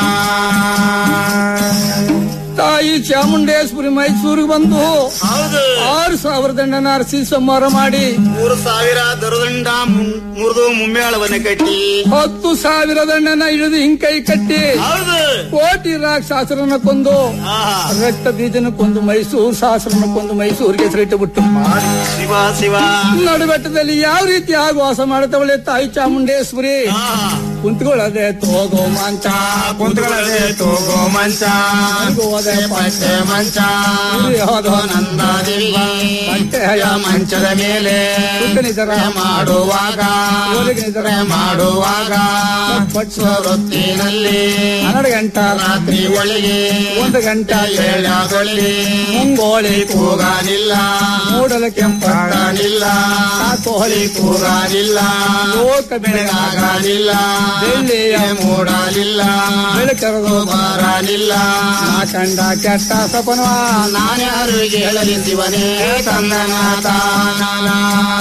ತಾಯಿ ಚಾಮುಂಡೇಶ್ವರಿ ಮೈಸೂರಿಗೆ ಬಂದು ಆರು ಸಾವಿರ ದಂಡನ ಅರಸಿ ಸಂಹಾರ ಮಾಡಿ ಮೂರು ಸಾವಿರ ದರದಂಡ ಮುರಿದು ಮುಮ್ಮೇಳವನ್ನ ಕಟ್ಟಿ ಹತ್ತು ಸಾವಿರ ದಂಡನ ಇಳಿದು ಹಿಂಕೈ ಕಟ್ಟಿ ಕೋಟಿ ರಾಕ್ಷಸರನ್ನ ಕೊಂದು ರಕ್ತ ಬೀಜನ ಕೊಂದು ಮೈಸೂರು ಶಾಸನ ಕೊಂದು ಮೈಸೂರಿಗೆ ಹೆಸರಿಟ್ಟು ಬಿಟ್ಟು ಶಿವ ಶಿವ ನಡುಬೆಟ್ಟದಲ್ಲಿ ಯಾವ ರೀತಿ ಆಗಿ ವಾಸ ಮಾಡುತ್ತವಳೆ ತಾಯಿ ಚಾಮುಂಡೇಶ್ವರಿ ಕುಂತ್ಕೊಳ್ಳದೆ ತೋಗೋ ಮಂಚ ಕುಂತ್ಕೊಳ್ಳದೆ ತೋಗೋ ಮಂಚ ಹೋದೆ ಪಟ್ಟೆ ಮಂಚ ಹೋದೋ ನಂದಾದೇವಿಗೆ ಪಟ್ಟೆಯ ಮಂಚದ ಮೇಲೆ ಸುಖನಿದರ ಮಾಡುವಾಗ ಓದಿಗನಿದರ ಮಾಡುವಾಗ ವೃತ್ತಿನಲ್ಲಿ ಹನ್ನೆರಡು ಗಂಟ ರಾತ್ರಿ ಒಳಗೆ ಒಂದು ಗಂಟ ಏಳಾದಲ್ಲಿ ಮುಂಗೋಳಿ ಕೂಗಾನಿಲ್ಲ ಮೂಡಲ ಕೆಂಪ ಪಟ್ಟನಿಲ್ಲ ಕೋಹಳಿ ಕೂಗಾನಿಲ್ಲ ಲೋಕ ಬೆಳಗಾಗಲಿಲ್ಲ ಬೆಳ್ಳಿಯ ಮೂಡಲಿಲ್ಲ ಬೆಳಕರದು ಬರಲಿಲ್ಲ ನಾ ಕಂಡ ಕೆಟ್ಟ ಸಪನವ ನಾನ್ಯಾರು ಹೇಳಲಿ ಶಿವನೇ ತಂದನ ತಾನನ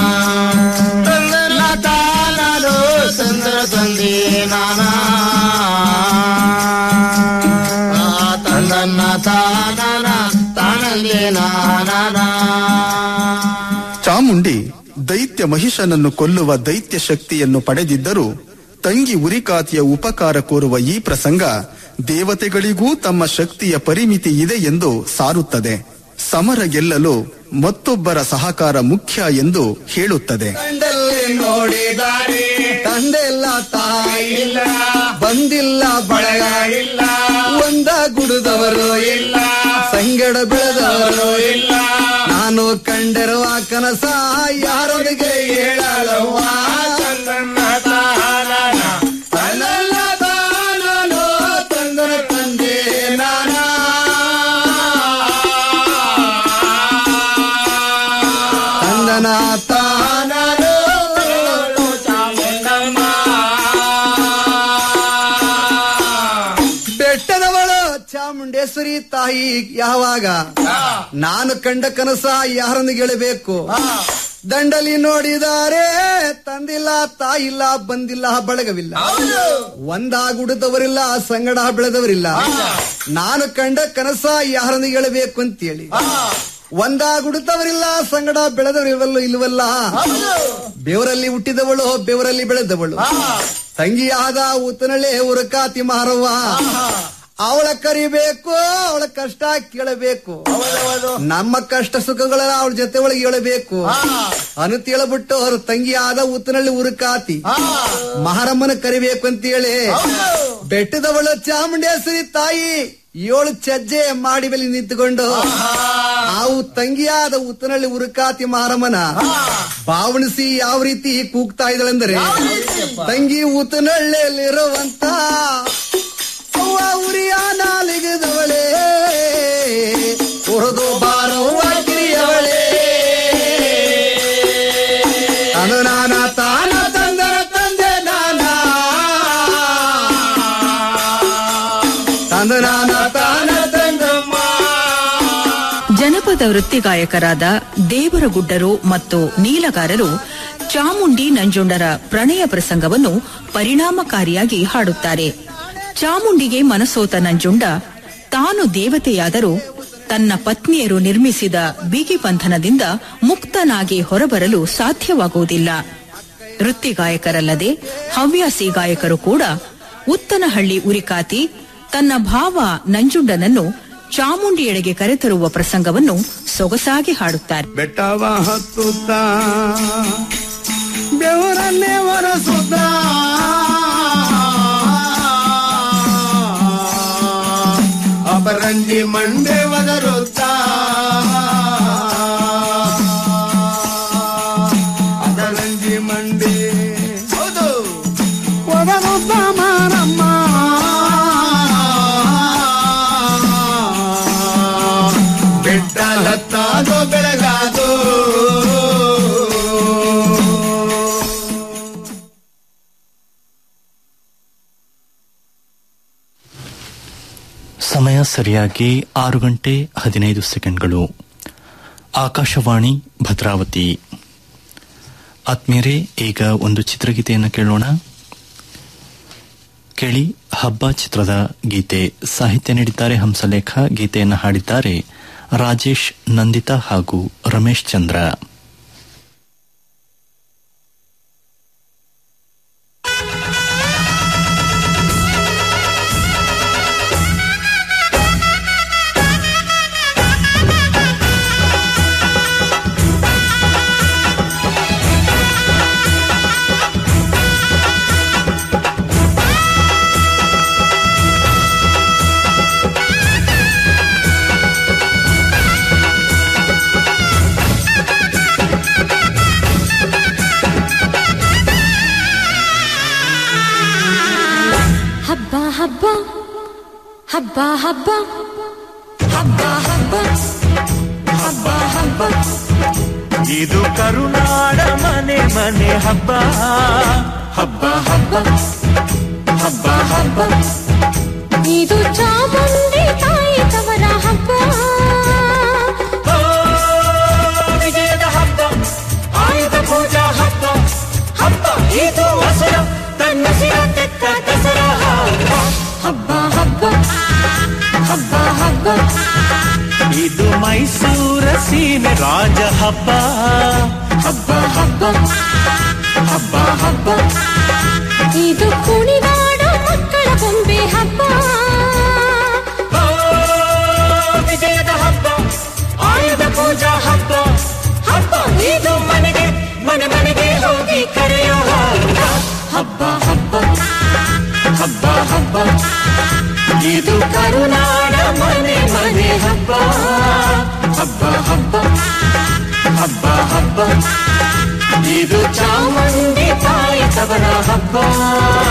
ತಂದನ ತಾನನು ಚಂದ್ರ ತಂದೆ ನಾನ ಆ ತಂದನ್ನ ತಾನನ ತಾನಲ್ಲಿ ನಾನನ ಚಾಮುಂಡಿ ದೈತ್ಯ ಮಹಿಷನನ್ನು ಕೊಲ್ಲುವ ದೈತ್ಯ ಶಕ್ತಿಯನ್ನು ಪಡೆದಿದ್ದರೂ ತಂಗಿ ಉರಿಕಾತಿಯ ಉಪಕಾರ ಕೋರುವ ಈ ಪ್ರಸಂಗ ದೇವತೆಗಳಿಗೂ ತಮ್ಮ ಶಕ್ತಿಯ ಪರಿಮಿತಿ ಇದೆ ಎಂದು ಸಾರುತ್ತದೆ ಸಮರ ಗೆಲ್ಲಲು ಮತ್ತೊಬ್ಬರ ಸಹಕಾರ ಮುಖ್ಯ ಎಂದು ಹೇಳುತ್ತದೆ ಕಂಡಲ್ಲಿ ನೋಡಿದಾರೆ ತಂದೆಲ್ಲ ತಾಯಿ ಇಲ್ಲ ಬಂದಿಲ್ಲ ಬಳಗ ಇಲ್ಲ ಒಂದ ಗುಡುದವರು ಇಲ್ಲ ಸಂಗಡ ಬೆಳೆದವರು ಇಲ್ಲ ನಾನು ಕಂಡಿರುವ ಕನಸ ಯಾರೊಂದಿಗೆ ಹೇಳಲವ್ವ ಚಂದನ್ನ ತಾನನ ತನ್ನಲ್ಲ ತಾನನು ತಂದನ ತಂದೆ ನಾನಾ ತಂದನ ತಾನನು ಚಾಮುಂಡಮ್ಮ ಬೆಟ್ಟದವಳು ಚಾಮುಂಡೇಶ್ವರಿ ತಾಯಿ ಯಾವಾಗ ನಾನು ಕಂಡ ಕನಸ ಯಾರೊಂದಿಗೆ ಹೇಳಬೇಕು ದಂಡಲಿ ನೋಡಿದಾರೆ ತಂದಿಲ್ಲ ತಾಯಿಲ್ಲ ಬಂದಿಲ್ಲ ಬಳಗವಿಲ್ಲ ಒಂದಾಗುಡಿದವರಿಲ್ಲ ಸಂಗಡ ಬೆಳೆದವರಿಲ್ಲ ನಾನು ಕಂಡ ಕನಸ ಯಾರೊಂದಿಗೆ ಹೇಳಬೇಕು ಅಂತೇಳಿ ಒಂದಾಗುಡುತ್ತವರಿಲ್ಲ ಸಂಗಡ ಬೆಳೆದವರಿವಲ್ಲ ಇಲ್ವಲ್ಲ ಬೆವರಲ್ಲಿ ಹುಟ್ಟಿದವಳು ಬೆವರಲ್ಲಿ ಬೆಳೆದವಳು ತಂಗಿಯಾದ ಉತ್ತನಳೆ ಉರಕಾತಿ ಮಾರವ್ವ ಅವಳ ಕರಿಬೇಕು ಅವಳ ಕಷ್ಟ ಕೇಳಬೇಕು ನಮ್ಮ ಕಷ್ಟ ಸುಖಗಳೆಲ್ಲ ಅವಳ ಜೊತೆ ಒಳಗೆ ಹೇಳಬೇಕು ಅನುತ್ ಹೇಳ್ಬಿಟ್ಟು ಅವ್ರ ತಂಗಿಯಾದ ಉತ್ತನಳ್ಳಿ ಉರುಕಾತಿ ಮಹಾರಮ್ಮನ ಕರಿಬೇಕು ಅಂತ ಹೇಳಿ ಬೆಟ್ಟದವಳು ಚಾಮುಂಡೇಶ್ವರಿ ತಾಯಿ ಏಳು ಚಜ್ಜೆ ಮಾಡಿ ಮೇಲೆ ನಿಂತುಕೊಂಡು ಆವು ತಂಗಿಯಾದ ಉತ್ತನಳ್ಳಿ ಉರುಕಾತಿ ಮಾರಮ್ಮನ ಭಾವಣಿಸಿ ಯಾವ ರೀತಿ ಕೂಗ್ತಾ ಇದ್ದಳೆಂದರೆ ತಂಗಿ ಉತ್ತನಳ್ಳಿಯಲ್ಲಿರುವಂತ ಅವ್ವ ಉರಿಯ ನಾಲಿಗದವಳೆ ಹೊರದು ಬಾರವ್ವ ಕಿರಿಯವಳೆ ಅನು ನಾನ ತಾನ ತಂದರ ತಂದೆ ನಾನ ತಂದು ನಾನ ತಾನ ತಂದಮ್ಮ ಜನಪದ ವೃತ್ತಿಗಾಯಕರಾದ ದೇವರಗುಡ್ಡರು ಮತ್ತು ನೀಲಗಾರರು ಚಾಮುಂಡಿ ನಂಜುಂಡರ ಪ್ರಣಯ ಪ್ರಸಂಗವನ್ನು ಪರಿಣಾಮಕಾರಿಯಾಗಿ ಹಾಡುತ್ತಾರೆ ಚಾಮುಂಡಿಗೆ ಮನಸೋತ ನಂಜುಂಡ ತಾನು ದೇವತೆಯಾದರೂ ತನ್ನ ಪತ್ನಿಯರು ನಿರ್ಮಿಸಿದ ಬಿಗಿ ಬಂಧನದಿಂದ ಮುಕ್ತನಾಗಿ ಹೊರಬರಲು ಸಾಧ್ಯವಾಗುವುದಿಲ್ಲ ವೃತ್ತಿಗಾಯಕರಲ್ಲದೆ ಹವ್ಯಾಸಿ ಗಾಯಕರು ಕೂಡ ಉತ್ತನಹಳ್ಳಿ ಉರಿಕಾತಿ ತನ್ನ ಭಾವ ನಂಜುಂಡನನ್ನು ಚಾಮುಂಡಿಯೆಡೆಗೆ ಕರೆತರುವ ಪ್ರಸಂಗವನ್ನು ಸೊಗಸಾಗಿ ಹಾಡುತ್ತಾರೆ ಬೆಟ್ಟವ ಹತ್ತುತ್ತ ಬೆವರನ್ನೇ ಒರೆಸುತ್ತ ಅಪರಂಜಿ ಮಂಡೆ ಒದರುತ್ತ ಅದರಂಜಿ ಮಂಡೆ ಹೌದು ಒದರುತ್ತ ಮಾರಮ್ಮ ಬೆಟ್ಟ ಹತ್ತಾದೋ ಬೆಳಗಾದೋ ಸಮಯ ಸರಿಯಾಗಿ ಆರು ಗಂಟೆ ಹದಿನೈದು ಸೆಕೆಂಡ್ಗಳು ಆಕಾಶವಾಣಿ ಭದ್ರಾವತಿ ಆತ್ಮೀಯರೇ ಈಗ ಒಂದು ಚಿತ್ರಗೀತೆಯನ್ನು ಕೇಳೋಣ ಕೇಳಿ ಹಬ್ಬ ಚಿತ್ರದ ಗೀತೆ ಸಾಹಿತ್ಯ ನೀಡಿದ್ದಾರೆ ಹಂಸಲೇಖ ಗೀತೆಯನ್ನು ಹಾಡಿದ್ದಾರೆ ರಾಜೇಶ್ ನಂದಿತಾ ಹಾಗೂ ರಮೇಶ್ ಚಂದ್ರ ಹಬ್ಬ ಹಬ್ಬ ಹಬ್ಬ ಹಬ್ಬ ಹಬ್ಬ ಹಬ್ಬ ಹಬ್ಬ ಹಬ್ಬ ಇದು ಕರುನಾಡ ಮನೆ ಮನೆ ಹಬ್ಬ ಹಬ್ಬ ಹಬ್ಬ ಹಬ್ಬ ಹಬ್ಬ ಇದು ಚಾಮುಂಡಿ ತಾಯಿ ತವರ ಹಬ್ಬ ವಿಜಯದ ಹಬ್ಬ ಆಯುಧ ಪೂಜಾ ಹಬ್ಬ ಹಬ್ಬ ಇದು ವಸರ ತನ್ನ ಸಿರ ತೆಕ್ಕ ದಸರಾ ಹಬ್ಬ ಹಬ್ಬ ಹಬ್ಬ ಹಬ್ಬ ಹಬ್ಬ ಇದು ಮೈಸೂರ ಸೀಮೆ ರಾಜ ಹಬ್ಬ ಹಬ್ಬ ಹಬ್ಬ ಹಬ್ಬ ಹಬ್ಬ ಇದು ಕುಣಿದಾಡ ಮಕ್ಕಳ ಬೊಂಬೆ ಹಬ್ಬ ವಿಜಯದ ಹಬ್ಬ ಆಯುಧ ಪೂಜಾ ಹಬ್ಬ ಹಬ್ಬ ಇದು ಮನೆಗೆ ಮನೆ ಮನೆಗೆ ಹೋಗಿ ಕರೆಯೋ ಹಬ್ಬ ಹಬ್ಬ ಹಬ್ಬ ಹಬ್ಬ ಇದು ಕರುನಾಡ ಮನೆ ಮನೆ ಹಬ್ಬ ಹಬ್ಬ ಹಬ್ಬ ಹಬ್ಬ ಹಬ್ಬ ಇದು ಚಾಮುಂಡಿ ತಾಯಿ ತವರ ಹಬ್ಬ